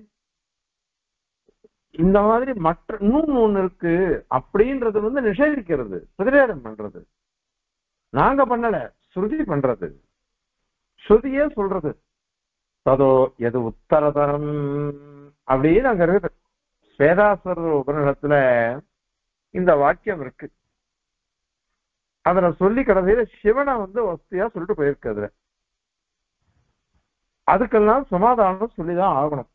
இந்த மாதிரி மற்ற இன்னும் ஒண்ணு இருக்கு அப்படின்றது வந்து நிஷேதிக்கிறது பிரதிவேதம் பண்றது நாங்க பண்ணல ஸ்ருதி பண்றது ஸ்ருதியே சொல்றது ததோ எது உத்தரதரம் அப்படின்னு அங்க இருக்குது ஸ்வேதாஸ்வர உபநிடத்துல இந்த வாக்கியம் இருக்கு அதுல சொல்லி கடைசியில சிவனை வந்து வசதியா சொல்லிட்டு போயிருக்கு அதுல அதுக்கெல்லாம் சமாதானம் சொல்லிதான் ஆகணும்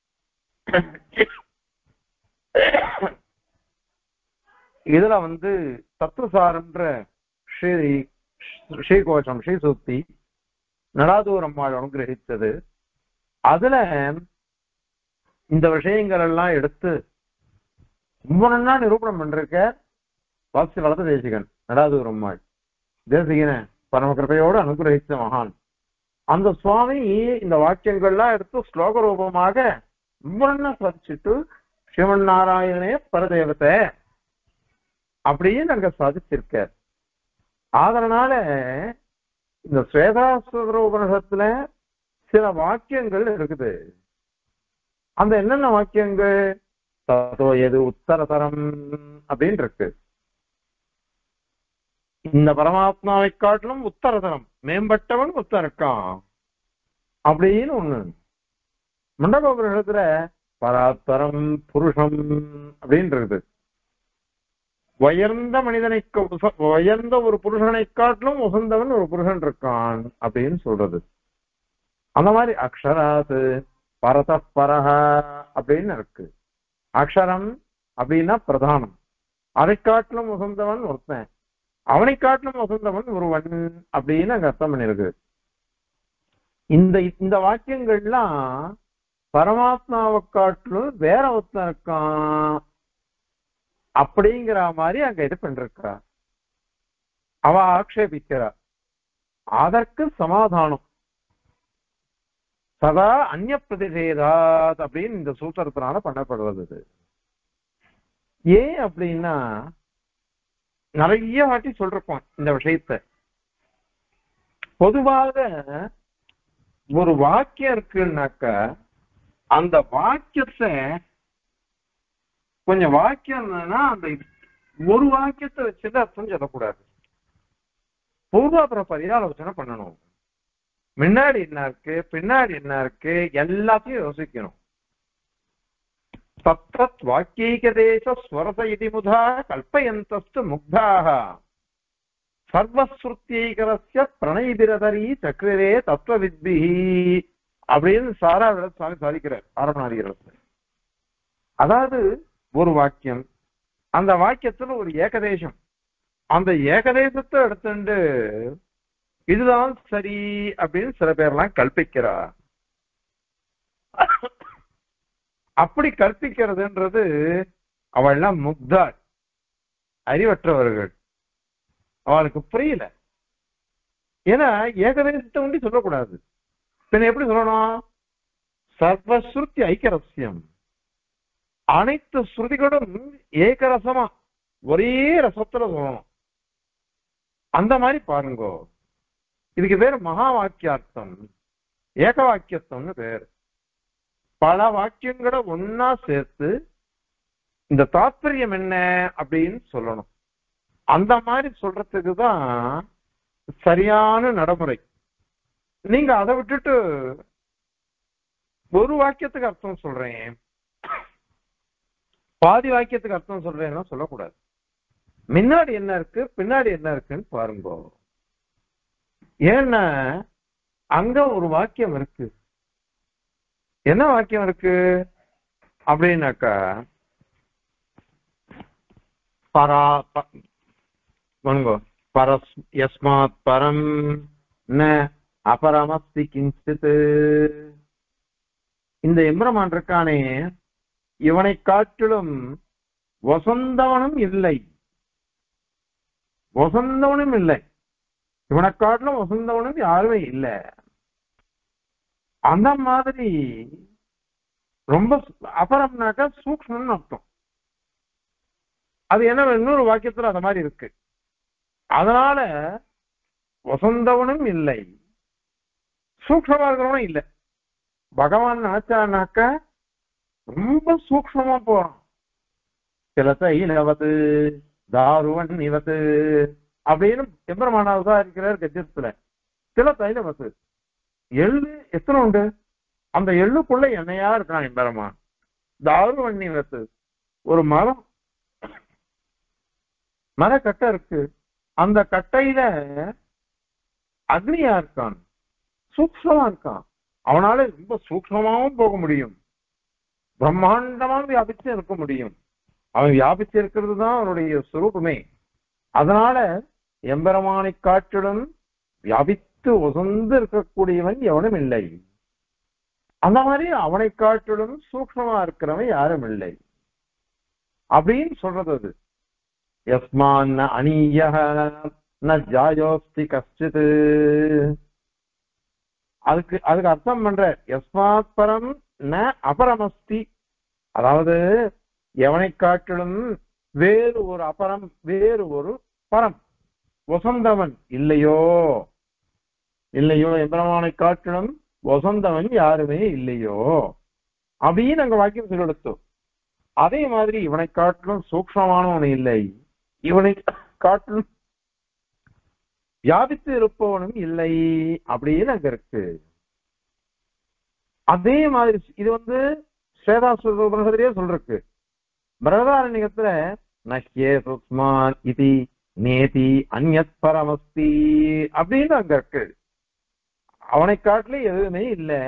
இதுல வந்து தத்துவசாரன்ற ஸ்ரீ ஸ்ரீகோஷம் ஸ்ரீசூக்தி நடாதூர் அம்மாள் அனுகிரகித்தது அதுல இந்த விஷயங்கள் எல்லாம் எடுத்து ரொம்ப நன்னா நிரூபணம் பண்றிருக்க வாசி வளர்த்த தேசிகன் நடாதூர் அம்மாள் தேசிகன பரம கிருபையோடு அனுகிரகித்த மகான் அந்த சுவாமி இந்த வாக்கியங்கள்லாம் எடுத்து ஸ்லோக ரூபமாக ரொம்ப நன்னா சாதிச்சுட்டு சிவன் நாராயணனே பரதேவத்தை அப்படின்னு அங்க சாதிச்சிருக்கார் அதனால இந்த ஸ்வேதாசுர உபனிஷத்துல சில வாக்கியங்கள் இருக்குது அந்த என்னென்ன வாக்கியங்கள் ததோ எது உத்தரதரம் அப்படின்னு இருக்கு இந்த பரமாத்மாவை காட்டிலும் உத்தரதரம் மேம்பட்டவன் ஒருத்தன் இருக்கான் அப்படின்னு ஒண்ணு மண்டபோபுரத்துல பராத்தரம் புருஷம் அப்படின்னு இருக்குது உயர்ந்த மனிதனை க- உச- உயர்ந்த ஒரு புருஷனை காட்டிலும் உசந்தவன் ஒரு புருஷன் இருக்கான் அப்படின்னு சொல்றது அந்த மாதிரி அக்ஷராத் பரத பரஹ அப்படின்னு இருக்கு அக்ஷரம் அப்படின்னா பிரதானம் அதை காட்டிலும் உசந்தவன் ஒருத்தன் அவனை காட்டிலும் உசந்தவன் ஒருவன் அப்படின்னு அங்க அர்த்தம் பண்ணிருக்கு இந்த இந்த வாக்கியங்கள்லாம் பரமாத்மாவை காட்டிலும் வேற ஒருத்தன் இருக்கான் அப்படிங்கிற மாதிரி அங்க இது பண்ணிருக்கா அவ ஆக்ஷேபிக்கிறார் அதற்கு சமாதானம் சதா அந்நிய பிரதிஷேதாத் அப்படின்னு இந்த சூத்திரத்தினால பண்ணப்படுவது இது ஏன் அப்படின்னா நிறைய வாட்டி சொல்றோம் இந்த விஷயத்த பொதுவாக ஒரு வாக்கியம் இருக்குன்னாக்க அந்த வாக்கியத்தை கொஞ்சம் வாக்கியம் இருந்ததுன்னா அந்த ஒரு வாக்கியத்தை வச்சுட்டு அர்த்தம் சொல்லக்கூடாது பூர்வாபுர பரியாலோசனை பண்ணணும் முன்னாடி என்ன இருக்கு பின்னாடி என்ன இருக்கு எல்லாத்தையும் யோசிக்கணும் தத்தத் வாக்கியேகதேச ஸ்வரச இதி முதா கல்பயந்தஸ்து முக்தாக சர்வஸ்ருத்தியைகரஸ்ய பிரணயிபிரதரி சக்கரே தத்துவவித்பிஹி அப்படின்னு சாரா சுவாமி சாதிக்கிறார் ஆரம்பநாதிகிறத்துல அதாவது ஒரு வாக்கியம் அந்த வாக்கியத்துல ஒரு ஏகதேசம் அந்த ஏகதேசத்தை எடுத்துட்டு இதுதான் சரி அப்படின்னு சில பேர்லாம் கல்பிக்கிறா அப்படி கற்பிக்கிறதுன்றது அவள்லாம் முக்தாள் அறிவற்றவர்கள் அவளுக்கு புரியல ஏன்னா ஏகதேசத்தை ஒண்டி சொல்லக்கூடாது பின்ன எப்படி சொல்லணும் சர்வஸ்ருத்தி ஐக்கியரசியம் அனைத்து ஸ்ருதிகளும் ஏகரசமா ஒரே ரசத்துல சொல்லணும் அந்த மாதிரி பாருங்கோ இதுக்கு பேர் மகா வாக்கியார்த்தம் ஏக வாக்கியத்துவம்னு பேர் பல வாக்கியங்களை ஒன்னா சேர்த்து இந்த தாத்பரியம் என்ன அப்படின்னு சொல்லணும் அந்த மாதிரி சொல்றதுக்கு தான் சரியான நடைமுறை நீங்க அதை விட்டுட்டு ஒரு வாக்கியத்துக்கு அர்த்தம் சொல்றேன் பாதி வாக்கியத்துக்கு அர்த்தம் சொல்றேன்னா சொல்லக்கூடாது முன்னாடி என்ன இருக்கு பின்னாடி என்ன இருக்குன்னு பாருங்க ஏன்னா அங்க ஒரு வாக்கியம் இருக்கு என்ன வாக்கியம் இருக்கு அப்படின்னாக்கா பரா வணங்கோ பரஸ் யஸ்மாத் பரம் ந அபரமஸ்தி கிஞ்சித் இந்த எம்பரமான் இருக்கானே இவனை காட்டிலும் வசந்தவனும் இல்லை வசந்தவனும் இல்லை இவனை காட்டிலும் வசந்தவனும் யாருமே இல்லை அந்த மாதிரி ரொம்ப அபரம்னாக்கா சூக்ஷ்மம்னு அர்த்தம் அது என்ன இன்னொரு வாக்கியத்துல அந்த மாதிரி இருக்கு அதனால வசந்தவனும் இல்லை சூக்ஷமா இருக்கிறவனும் இல்லை பகவான் நினைச்சானாக்க ரொம்ப சூக்ஷமா போறான் சில தைலவது தாருவன் இவது அப்படின்னு எம்பெருமானாவதா இருக்கிறார் கஜத்துல சில தைலவத்து எள்ளு எத்தனை உண்டு அந்த எள்ளுக்குள்ள எண்ணெயா இருக்கான் எம்பெருமான் தாருவன் இவத்து ஒரு மரம் மரக்கட்டை இருக்கு அந்த கட்டையில அக்னியா இருக்கான் சூக்ஷமா இருக்கான் அவனால ரொம்ப சூக்ஷமாவும் போக முடியும் பிரம்மாண்டமாவும் வியாபிச்சு இருக்க முடியும் அவன் வியாபிச்சு இருக்கிறது தான் அவனுடைய சுரூபமே அதனால எம்பெருமானை காட்டிலும் வியாபித்து உசந்து இருக்கக்கூடியவன் எவனும் இல்லை அந்த மாதிரி அவனை காட்டிலும் சூக்ஷமா இருக்கிறவன் யாரும் இல்லை அப்படின்னு சொல்றது அது யஸ்மான் அநீய ந ஜாயோஸ்தி கஷ்டித் அதுக்கு அதுக்கு அர்த்தம் பண்ற யஸ்மாத் பரம் ந அபரமஸ்தி அதாவது எவனை காட்டிலும் வேறு ஒரு அபரம் வேறு ஒரு பரம் வசந்தவன் இல்லையோ இல்லையோ எம்பெருமானை காட்டிலும் வசந்தவன் யாருமே இல்லையோ அப்படின்னு அங்க வாக்கியம் சொல்லெடுத்தோம் அதே மாதிரி இவனை காட்டிலும் சூக்ஷமானவன் இல்லை இவனை காட்டிலும் வியாபித்து இருப்பவனும் இல்லை அப்படின்னு அங்க இருக்கு அதே மாதிரி இது வந்து ஸ்வேதாசுரே சொல்றக்கு பிரகதாரண்யத்துல நஹ்யே சுஸ்மான் இதி நேதி அந்யத் பரமஸ்தி அப்படின்னு அங்க இருக்கு அவனை காட்டிலும் எதுவுமே இல்லை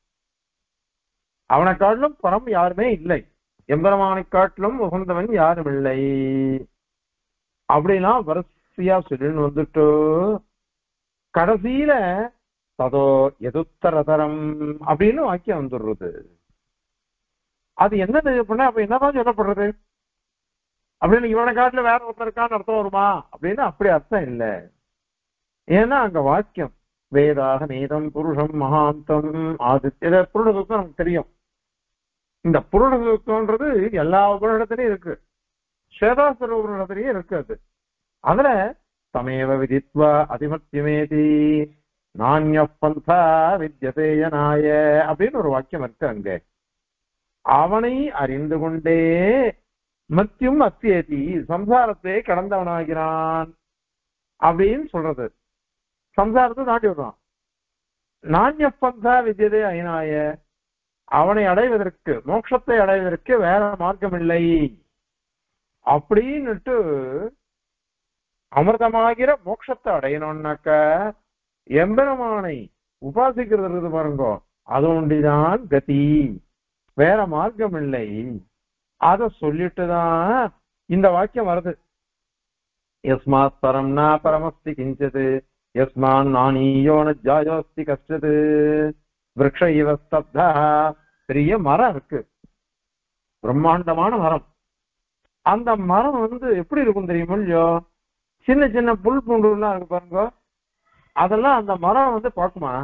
அவனை காட்டிலும் பரம் யாருமே இல்லை எம்பெருமானை காட்டிலும் உகந்தவன் யாரும் இல்லை அப்படின்னா வரிசையா சொல்லின்னு வந்துட்டு கடைசியில ததோ எதுத்தரதரம் அப்படின்னு வாக்கியம் வந்துடுறது அது என்னது அப்படின்னா அப்ப என்னதான் சொல்லப்படுறது அப்படின்னு இவனை காட்டுல வேற ஒருத்தர் இருக்கான்னு அர்த்தம் வருமா அப்படின்னு அப்படி அர்த்தம் இல்லை ஏன்னா அங்க வாக்கியம் வேதாக நீதம் புருஷம் மகாந்தம் ஆதித்ய புருஷ சுத்தம் நமக்கு தெரியும் இந்த புருஷ சுத்தம்ன்றது எல்லா உபநிடத்திலையும் இருக்கு ஸ்வேதாசுர உபநிடத்திலையும் இருக்கு அது அதுல தமேவ விதித்வா அதிமத்தியமேதி நானிய பந்தா வித்யதேயனாய அப்படின்னு ஒரு வாக்கியம் இருக்கு அங்க அவனை அறிந்து கொண்டே மத்தியும் அத்தியேதி சம்சாரத்தை கடந்தவனாகிறான் அப்படின்னு சொல்றது சம்சாரத்தை தாண்டி விடுறான் நானிய பந்தா வித்யதே ஐநாய அவனை அடைவதற்கு மோட்சத்தை அடைவதற்கு வேற மார்க்கம் இல்லை அப்படின்னுட்டு அமிர்தமாகிற மோட்சத்தை அடையணும்னாக்க எம்பெருமானை உபாசிக்கிறது இருக்குது பாருங்க அது ஒண்டிதான் கதி வேற மார்க்கம் இல்லை அத சொல்லிட்டுதான் இந்த வாக்கியம் வருது யஸ்மாத் பரம் நா பரமஸ்தி கிஞ்சது யஸ்மான் நானீயோ ந ஜாயோஸ்தி கஷ்டது விரக்ஷ இவ ஸ்தப்தா பெரிய மரம் இருக்கு பிரம்மாண்டமான மரம் அந்த மரம் வந்து எப்படி இருக்கும் தெரியுமா இல்லையோ சின்ன சின்ன புல் பூண்டுலாம் இருக்கு பாருங்க அதெல்லாம் அந்த மரம் வந்து பார்க்குமா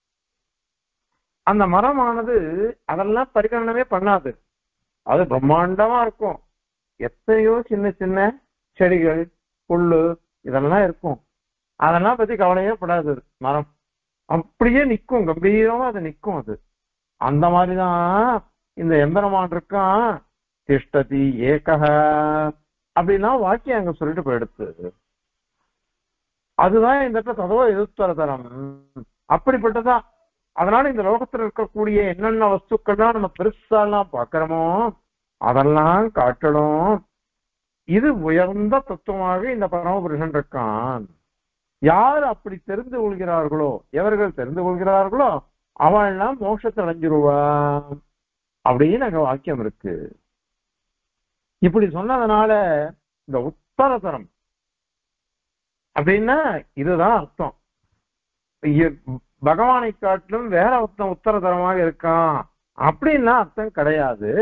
அந்த மரமானது அதெல்லாம் பரிகரணமே பண்ணாது அது பிரம்மாண்டமா இருக்கும் எத்தனையோ சின்ன சின்ன செடிகள் புல்லு இதெல்லாம் இருக்கும் அதெல்லாம் பத்தி கவலையே படாது அது, மரம் அப்படியே நிக்கும் கம்பீரமா அது நிக்கும் அது அந்த மாதிரிதான் இந்த எம்பெருமான் இருக்கான் திஷ்டதி ஏகக அப்படின்னா வாக்கியம் அங்க சொல்லிட்டு போயிடுத்து அதுதான் இந்த இடத்துல கதவோ எதிர்த்தர தரம் அப்படிப்பட்டதா அதனால இந்த லோகத்துல இருக்கக்கூடிய என்னென்ன வஸ்துக்கள்லாம் நம்ம பெருசாலாம் பாக்குறோமோ அதெல்லாம் காட்டணும் இது உயர்ந்த தத்துவமாக இந்த பரமபுருஷன் இருக்கான் யார் அப்படி தெரிந்து கொள்கிறார்களோ எவர்கள் தெரிந்து கொள்கிறார்களோ அவள்லாம் மோட்சத்தை அடைஞ்சிருவா அப்படின்னு அங்க வாக்கியம் இருக்கு இப்படி சொன்னதுனால இந்த உத்தரதரம் அப்படின்னா இதுதான் அர்த்தம் இ- பகவானை காட்டிலும் வேற ஒருத்தன் உத்தரதரமாக இருக்கான் அப்படின்னா அர்த்தம் கிடையாது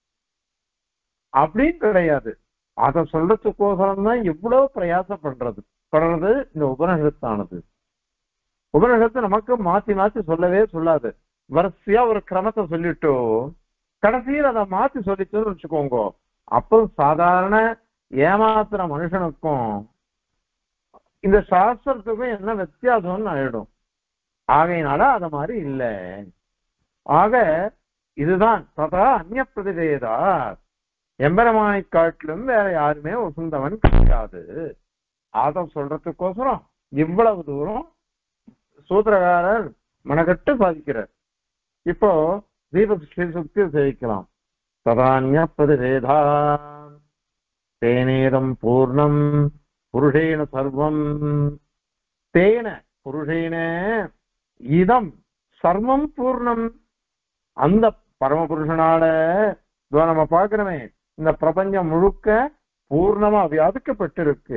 அப்படின்னு கிடையாது அத சொல்றதுக்கோசரம் தான் எவ்வளவு பிரயாசம் பண்றது பண்றது இந்த உபநிஷத்தானது உபநிஷத்து நமக்கு மாத்தி மாத்தி சொல்லவே சொல்லாது வரிசையா ஒரு கிரமத்தை சொல்லிட்டோ கடைசியில் அதை மாத்தி சொல்லிச்சுன்னு வச்சுக்கோங்க அப்போ சாதாரண ஏமாத்துற மனுஷனுக்கும் இந்த சாஸ்திரத்துக்கும் என்ன வித்தியாசம்னு ஆயிடும் ஆகையினால அத மாதிரி இல்ல ஆக இதுதான் ததா அந்நிய பிரதிவேதா எம்பெருமானை காட்டிலும் வேற யாருமே உசந்தவன் கிடையாது அத சொல்றதுக்கோசரம் இவ்வளவு தூரம் சூத்திரகாரர் மனக்கட்டு சாதிக்கிறார் இப்போ தீப சுக்தி சேவிக்கலாம் ததான்ய பிரதிவேதா தேனேதம் பூர்ணம் புருஷேன சர்வம் தேன புருஷேன இதம் சர்வம் பூர்ணம் அந்த பரமபுருஷனால இதோ நம்ம பார்க்கிறோமே இந்த பிரபஞ்சம் முழுக்க பூர்ணமா வியாபிக்கப்பட்டிருக்கு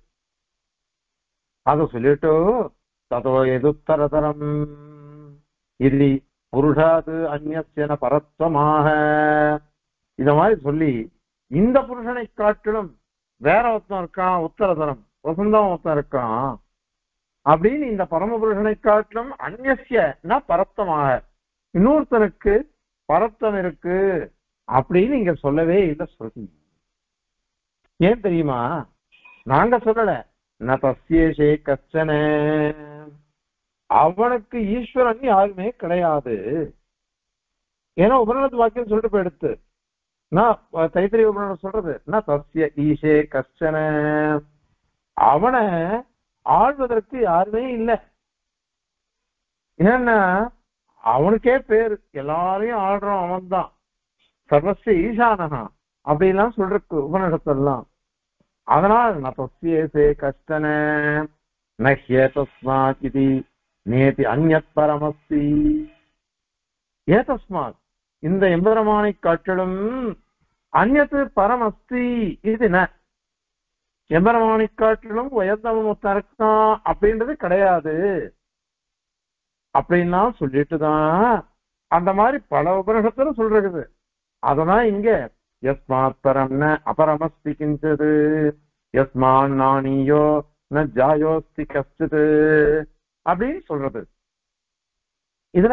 அத சொல்லிட்டு ததோ எதுத்தரதரம் இது புருஷாது அந்நியன பரத்வமாக இத மாதிரி சொல்லி இந்த புருஷனை காட்டிலும் வேற ஒருத்தன் இருக்கான் உத்தரதரம் வசந்தம் ஒருத்தன் இருக்கான் அப்படின்னு இந்த பரமபுருஷனை காட்டிலும் அந்நிய பரத்தமாக இன்னொருத்தனுக்கு பரத்தம் இருக்கு அப்படின்னு இங்க சொல்லவே இல்லை சொல்லி ஏன் தெரியுமா நாங்க சொல்லல ந தஸ்யேஷே கச்சன அவனுக்கு ஈஸ்வரன் யாருமே கிடையாது ஏன்னா உபநிடத்து வாக்கியம் சொல்லிட்டு போயிடுத்து நான் தைத்திரி உபநிடத்து சொல்றது ந தஸ்ய ஈஷே கச்சன அவனை ஆள்வதற்கு யாருமே இல்லை ஏன்னா அவனுக்கே பேரு எல்லாரையும் ஆடுறான் அவன் தான் சர்வஸ்ய ஈசானகா அப்படிலாம் சொல்றக்கு உபநிடத்தெல்லாம் அதனால் ந தஸ்யேசே கஷ்டன நஹ்ய தஸ்மாத் இது நேதி அந்யத் பரமஸ்தி ஏதஸ்மாத் இந்த எம்பெருமானை காட்டிலும் அந்நத்து பரமஸ்தி இது ந எம்பெருமானை காட்டிலும் உயர்ந்தவன் ஒருத்தன் இருக்கான் அப்படின்றது கிடையாது அப்படின்னா சொல்லிட்டு தான் அந்த மாதிரி பல உபநிஷத்துல சொல்றது அததான் இங்க யஸ்மாத் பரம் ந அபரமஸ்தி கிஞ்சது யஸ்மான் நானியோ ந ஜாயோஸ்தி கஷ்டித் அப்படின்னு சொல்றது இதுல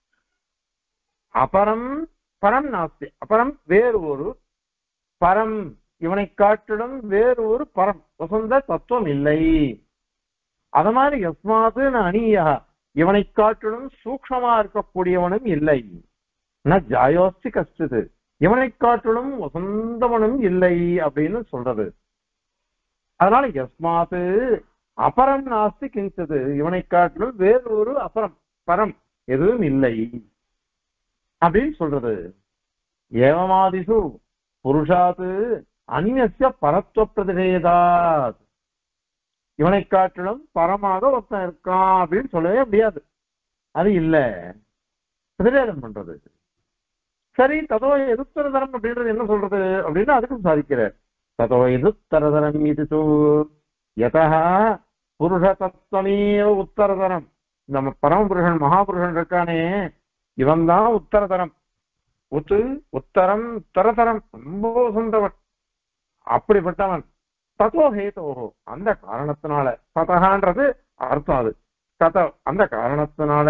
அபரம் பரம் நாஸ்தி அபரம் வேறு ஒரு பரம் இவனை காட்டிலும் வேறு ஒரு பரம் வசந்த தத்துவம் இல்லை அத மாதிரி எஸ்மாது அணியா இவனை காட்டிலும் சூக்ஷமா இருக்கக்கூடியவனும் இல்லை ந ஜாயோஸ்தி கஷ்டது இவனை காட்டிலும் வசந்தவனும் இல்லை அப்படின்னு சொல்றது அதனால எஸ்மாது அபரம் நாஸ்தி கிஞ்சது இவனை காட்டிலும் வேறு ஒரு அபரம் பரம் எதுவும் இல்லை அப்படின்னு சொல்றது ஏவமாதிசு புருஷாத்து அந்நிய பரத்துவ பிரதிவேதாத் இவனை காட்டிலும் பரமாக ஒருத்தன் இருக்கான் அப்படின்னு சொல்லவே முடியாது அது இல்ல பிரதிவேதம் பண்றது சரி ததோ எதிர்த்தரதரம் அப்படின்றது என்ன சொல்றது அப்படின்னு அதுக்கும் சாதிக்கிறார் ததோ எதிர்த்தரதரம் இது யதா புருஷ தத்துவமேவ உத்தரதரம் நம்ம பரமபுருஷன் மகாபுருஷன் இருக்கானே இவன் தான் உத்தரதரம் உத்து உத்தரம் உத்தரதரம் ரொம்ப சொந்தவன் அப்படிப்பட்டவன் தத்தோ ஹேதோஹோ அந்த காரணத்தினால ததகான்றது அர்த்தம் அது தத அந்த காரணத்தினால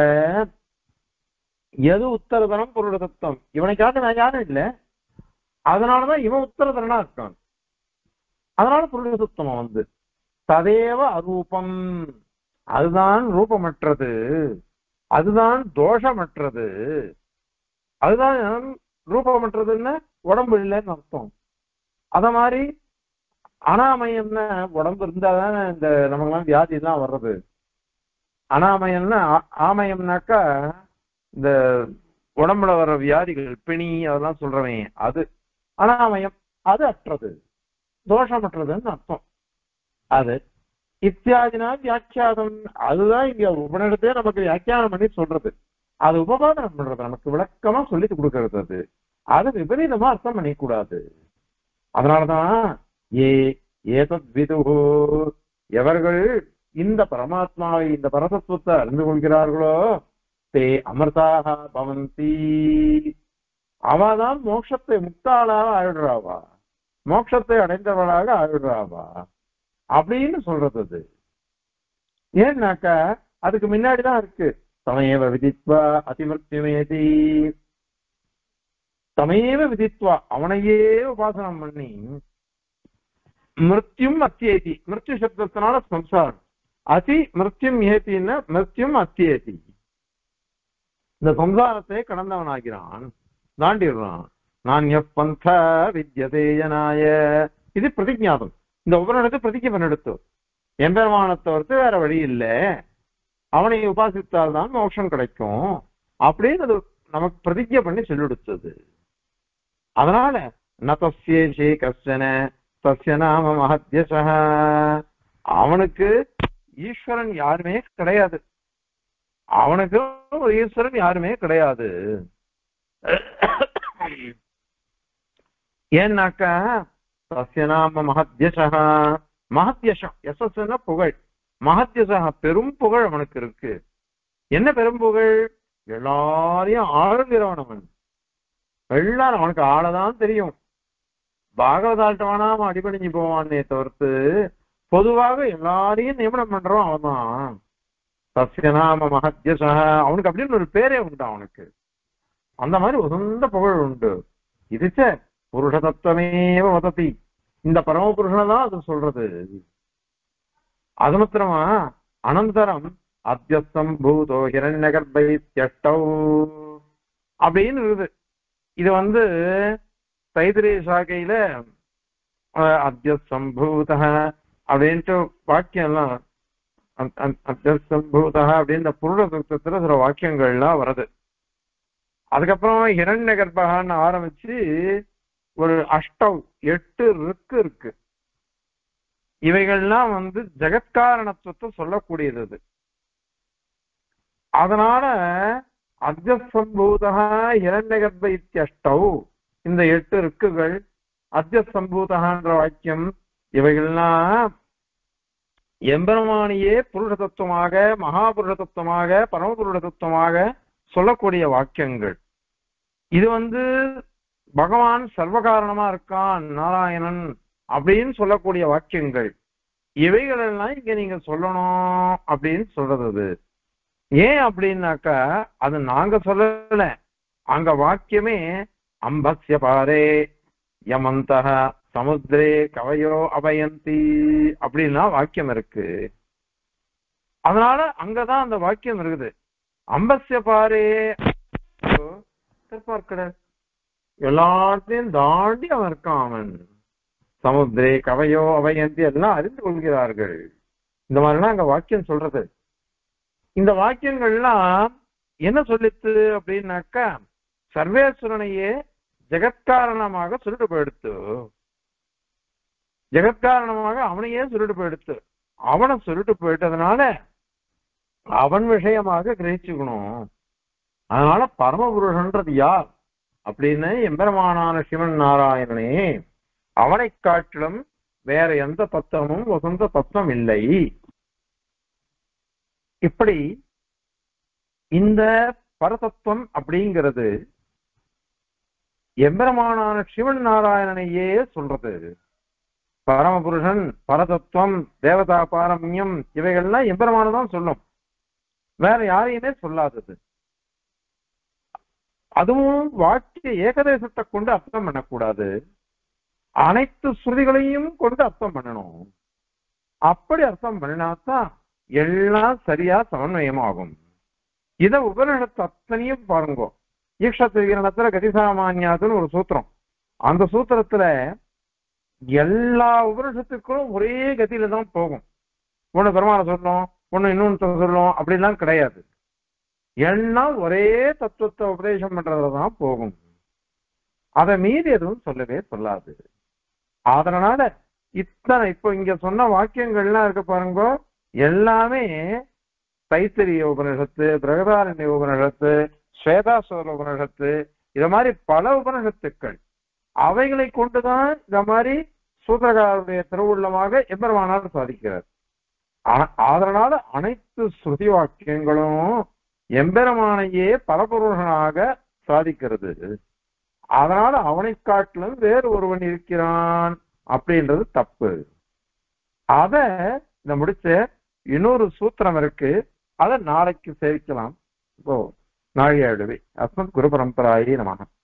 எது உத்தரதரம் பொருள் தத்துவம் இவனை காட்டு நான் யாரும் இல்லை அதனாலதான் இவன் உத்தரதரனா இருக்கான் அதனால பொருள் தத்துவம் வந்து ததேவ அரூபம் அதுதான் ரூபமற்றது அதுதான் தோஷமற்றது அதுதான் ரூபமற்றதுன்னு உடம்பு இல்லைன்னு அர்த்தம் அத மாதிரி அனாமயம்னா உடம்பு இருந்தாதான் இந்த நமக்கெல்லாம் வியாதி எல்லாம் வர்றது அனாமயம்னா ஆ- ஆமயம்னாக்கா இந்த உடம்புல வர்ற வியாதிகள் பிணி அதெல்லாம் சொல்றவன் அது அனாமயம் அது அற்றது தோஷமற்றதுன்னு அர்த்தம் அது இத்தியாதினா வியாக்கியானம் அதுதான் இங்க உபநிடத்தே நமக்கு வியாக்கியானம் பண்ணி சொல்றது அது உபபாதனம் பண்றது நமக்கு விளக்கமா சொல்லி கொடுக்கறது அது அது விபரீதமா அர்த்தம் பண்ணிக்கூடாது அதனாலதான் ஏ ஏதத் விதுகு எவர்கள் இந்த பரமாத்மாவை இந்த பரதத்துவத்தை அறிந்து கொள்கிறார்களோ தே அமிர்தாக பவந்தி அவதான் மோட்சத்தை முக்தாளாக ஆயிடுறாவா மோட்சத்தை அடைந்தவளாக ஆயிடுறாவா அப்படின்னு சொல்றது அது ஏன்னாக்கா அதுக்கு முன்னாடிதான் இருக்கு தமையவ விதித்வா அதிமிருத்தியமேதி தமையேவ விதித்வா அவனையே உபாசனம் பண்ணி மிருத்யும் அத்தியேதி மிருத்யு சப்தத்தினால சம்சாரம் அதி மிருத்யும் ஏத்தின்னா மிருத்யும் அத்தியேதி இந்த சம்சாரத்தை கடந்தவனாகிறான் தாண்டிடுறான் நான் எப்பந்த வித்யதேயனாய இது பிரதிஜாதம் இந்த உபநிடத்தை பிரதிஜை பண்ணெடுத்து எம்பெருமானை தவிர்த்து வேற வழி இல்ல அவனை உபாசித்தால் தான் மோட்சம் கிடைக்கும் அப்படின்னு அது நமக்கு பிரதிஜை பண்ணி சொல்லிடுத்தது அதனால நதஸ்யேஷே கஷ்டன தஸ்ய நாம மகத்யச அவனுக்கு ஈஸ்வரன் யாருமே கிடையாது அவனுக்கு ஒரு ஈஸ்வரன் யாருமே கிடையாது ஏன்னாக்கா தஸ்ய நாம மகத்யசா மகத்யசம் எஸ்எஸ்னா புகழ் மகத்யசா பெரும் புகழ் அவனுக்கு இருக்கு என்ன பெரும் புகழ் எல்லாரையும் ஆளுகிறவன் அவன் எல்லாரும் அவனுக்கு ஆளதான் தெரியும் பாகவதால்ட்டவானா அவன் அடிபணிஞ்சு போவானே தவிர்த்து பொதுவாக எல்லாரையும் நியமனம் பண்றோம் அவன்தான் சசிய நாம மகத்யசா அவனுக்கு அப்படின்னு ஒரு பேரே உண்டு அவனுக்கு அந்த மாதிரி உசந்த புகழ் உண்டு இதுச்ச புருஷ தத்துவமேவ வதத்தி இந்த பரமபுருஷனை தான் அது சொல்றது அது மாத்திரமா அனந்தரம் அத்தியஸ்தம் பூதோ ஹிரண்ய கர்ப்பை தியஷ்டௌ அப்படின்னு இருக்குது இது வந்து தைத்திரிய சாக்கையில அத்தியசம்பூத அப்படின்ட்டு வாக்கியம் எல்லாம் அத்தியசம்பூத அப்படின்னு இந்த புருட சுத்தத்துல சில வாக்கியங்கள்லாம் வருது அதுக்கப்புறம் ஹிரண்ய கர்ப்பகான்னு ஆரம்பிச்சு ஒரு அஷ்டவ் எட்டு ருக்கு இருக்கு இவைகள்லாம் வந்து ஜெகத்காரணத்துவத்தை சொல்லக்கூடியது அது அதனால அத்தியசம்பூதா ஹிரண்ய கர்ப்ப இத்தியஷ்டவ் இந்த எட்டு ருக்குகள் அத்தியசம்பூதகான்ற வாக்கியம் இவைகள்லாம் எம்பெருமானியே புருஷ தத்துவமாக மகாபுருஷ தத்துவமாக பரமபுருஷ தத்துவமாக சொல்லக்கூடிய வாக்கியங்கள் இது வந்து பகவான் சர்வகாரணமா இருக்கான் நாராயணன் அப்படின்னு சொல்லக்கூடிய வாக்கியங்கள் இவைகள் எல்லாம் இங்க நீங்க சொல்லணும் அப்படின்னு சொல்றது அது ஏன் அப்படின்னாக்கா அது நாங்க சொல்லல அங்க வாக்கியமே அம்பஸ்ய பாரே யமந்தக சமுத்திரே கவையோ அபயந்தி அப்படின்னா வாக்கியம் இருக்கு அதனால அங்கதான் அந்த வாக்கியம் இருக்குது அம்பஸ்ய பாரே திருப்பார்க்கடல் எல்லாத்தையும் தாண்டி அவன் இருக்கான் அவன் சமுத்திரே கவையோ அவையந்தி எல்லாம் அறிந்து கொள்கிறார்கள் இந்த மாதிரிலாம் அங்க வாக்கியம் சொல்றது இந்த வாக்கியங்கள்லாம் என்ன சொல்லித்து அப்படின்னாக்கா சர்வேஸ்வரனையே ஜெகத்காரணமாக சொல்லிட்டு போயிடுத்து ஜெகத்காரணமாக அவனையே சொல்லிட்டு போயிடுத்து அவனை சொல்லிட்டு போயிட்டதுனால அவன் விஷயமாக கிரகிச்சுக்கணும் அதனால பரமபுருஷன்றது யார் அப்படின்னு எம்பெருமானான சிவன் நாராயணனே அவனை காட்டிலும் வேற எந்த தத்துவமும் வசந்த தத்துவம் இல்லை இப்படி இந்த பரதத்துவம் அப்படிங்கிறது எம்பெருமானான சிவன் நாராயணனையே சொல்றது பரமபுருஷன் பரதத்துவம் தேவதா பாரம்யம் இவைகள்லாம் எம்பெருமானதான் சொல்லும் வேற யாரையுமே சொல்லாதது அதுவும் வாக்கிய ஏகதேசத்தை கொண்டு அர்த்தம் பண்ணக்கூடாது அனைத்து ஸ்ருதிகளையும் கொண்டு அர்த்தம் பண்ணணும் அப்படி அர்த்தம் பண்ணினாதான் எல்லாம் சரியா சமன்வயமாகும் இத உபனிஷத்து அத்தனையும் பாருங்க ஈக்ஷத்திரணத்துல கதிசாமான்யாதுன்னு ஒரு சூத்திரம் அந்த சூத்திரத்துல எல்லா உபனிஷத்துக்களும் ஒரே கதியில தான் போகும் ஒண்ணு பெருமான சொல்லும் ஒண்ணு இன்னொன்னு சொல்லும் அப்படிலாம் கிடையாது எல்லாம் ஒரே தத்துவத்தை உபதேசம் பண்றதுல தான் போகும் அதை மீறி எதுவும் சொல்லவே சொல்லாது அதனால இத்தனை இப்போ இங்க சொன்ன வாக்கியங்கள்லாம் இருக்கு பாருங்க எல்லாமே தைத்திரிய உபனிஷத்து பிரகதாரண்ய உபனிஷத்து ஸ்வேதாசுவர உபனிஷத்து இத மாதிரி பல உபனிஷத்துக்கள் அவைகளை கொண்டுதான் இந்த மாதிரி சூத்திரகாரருடைய திருவுள்ளமாக எம்பெருமானார் சாதிக்கிறார் அதனால அனைத்து ஸ்ருதி வாக்கியங்களும் எம்பெருமானையே பரபுருஷனாக சாதிக்கிறது அதனால அவனை காட்டிலும் வேறு ஒருவன் இருக்கிறான் அப்படின்றது தப்பு அத இந்த முடிச்ச இன்னொரு சூத்திரம் இருக்கு அதை நாளைக்கு சேவிக்கலாம் இப்போ நாழியாடுவே அஸ்மத் குரு பரம்பராயே நமக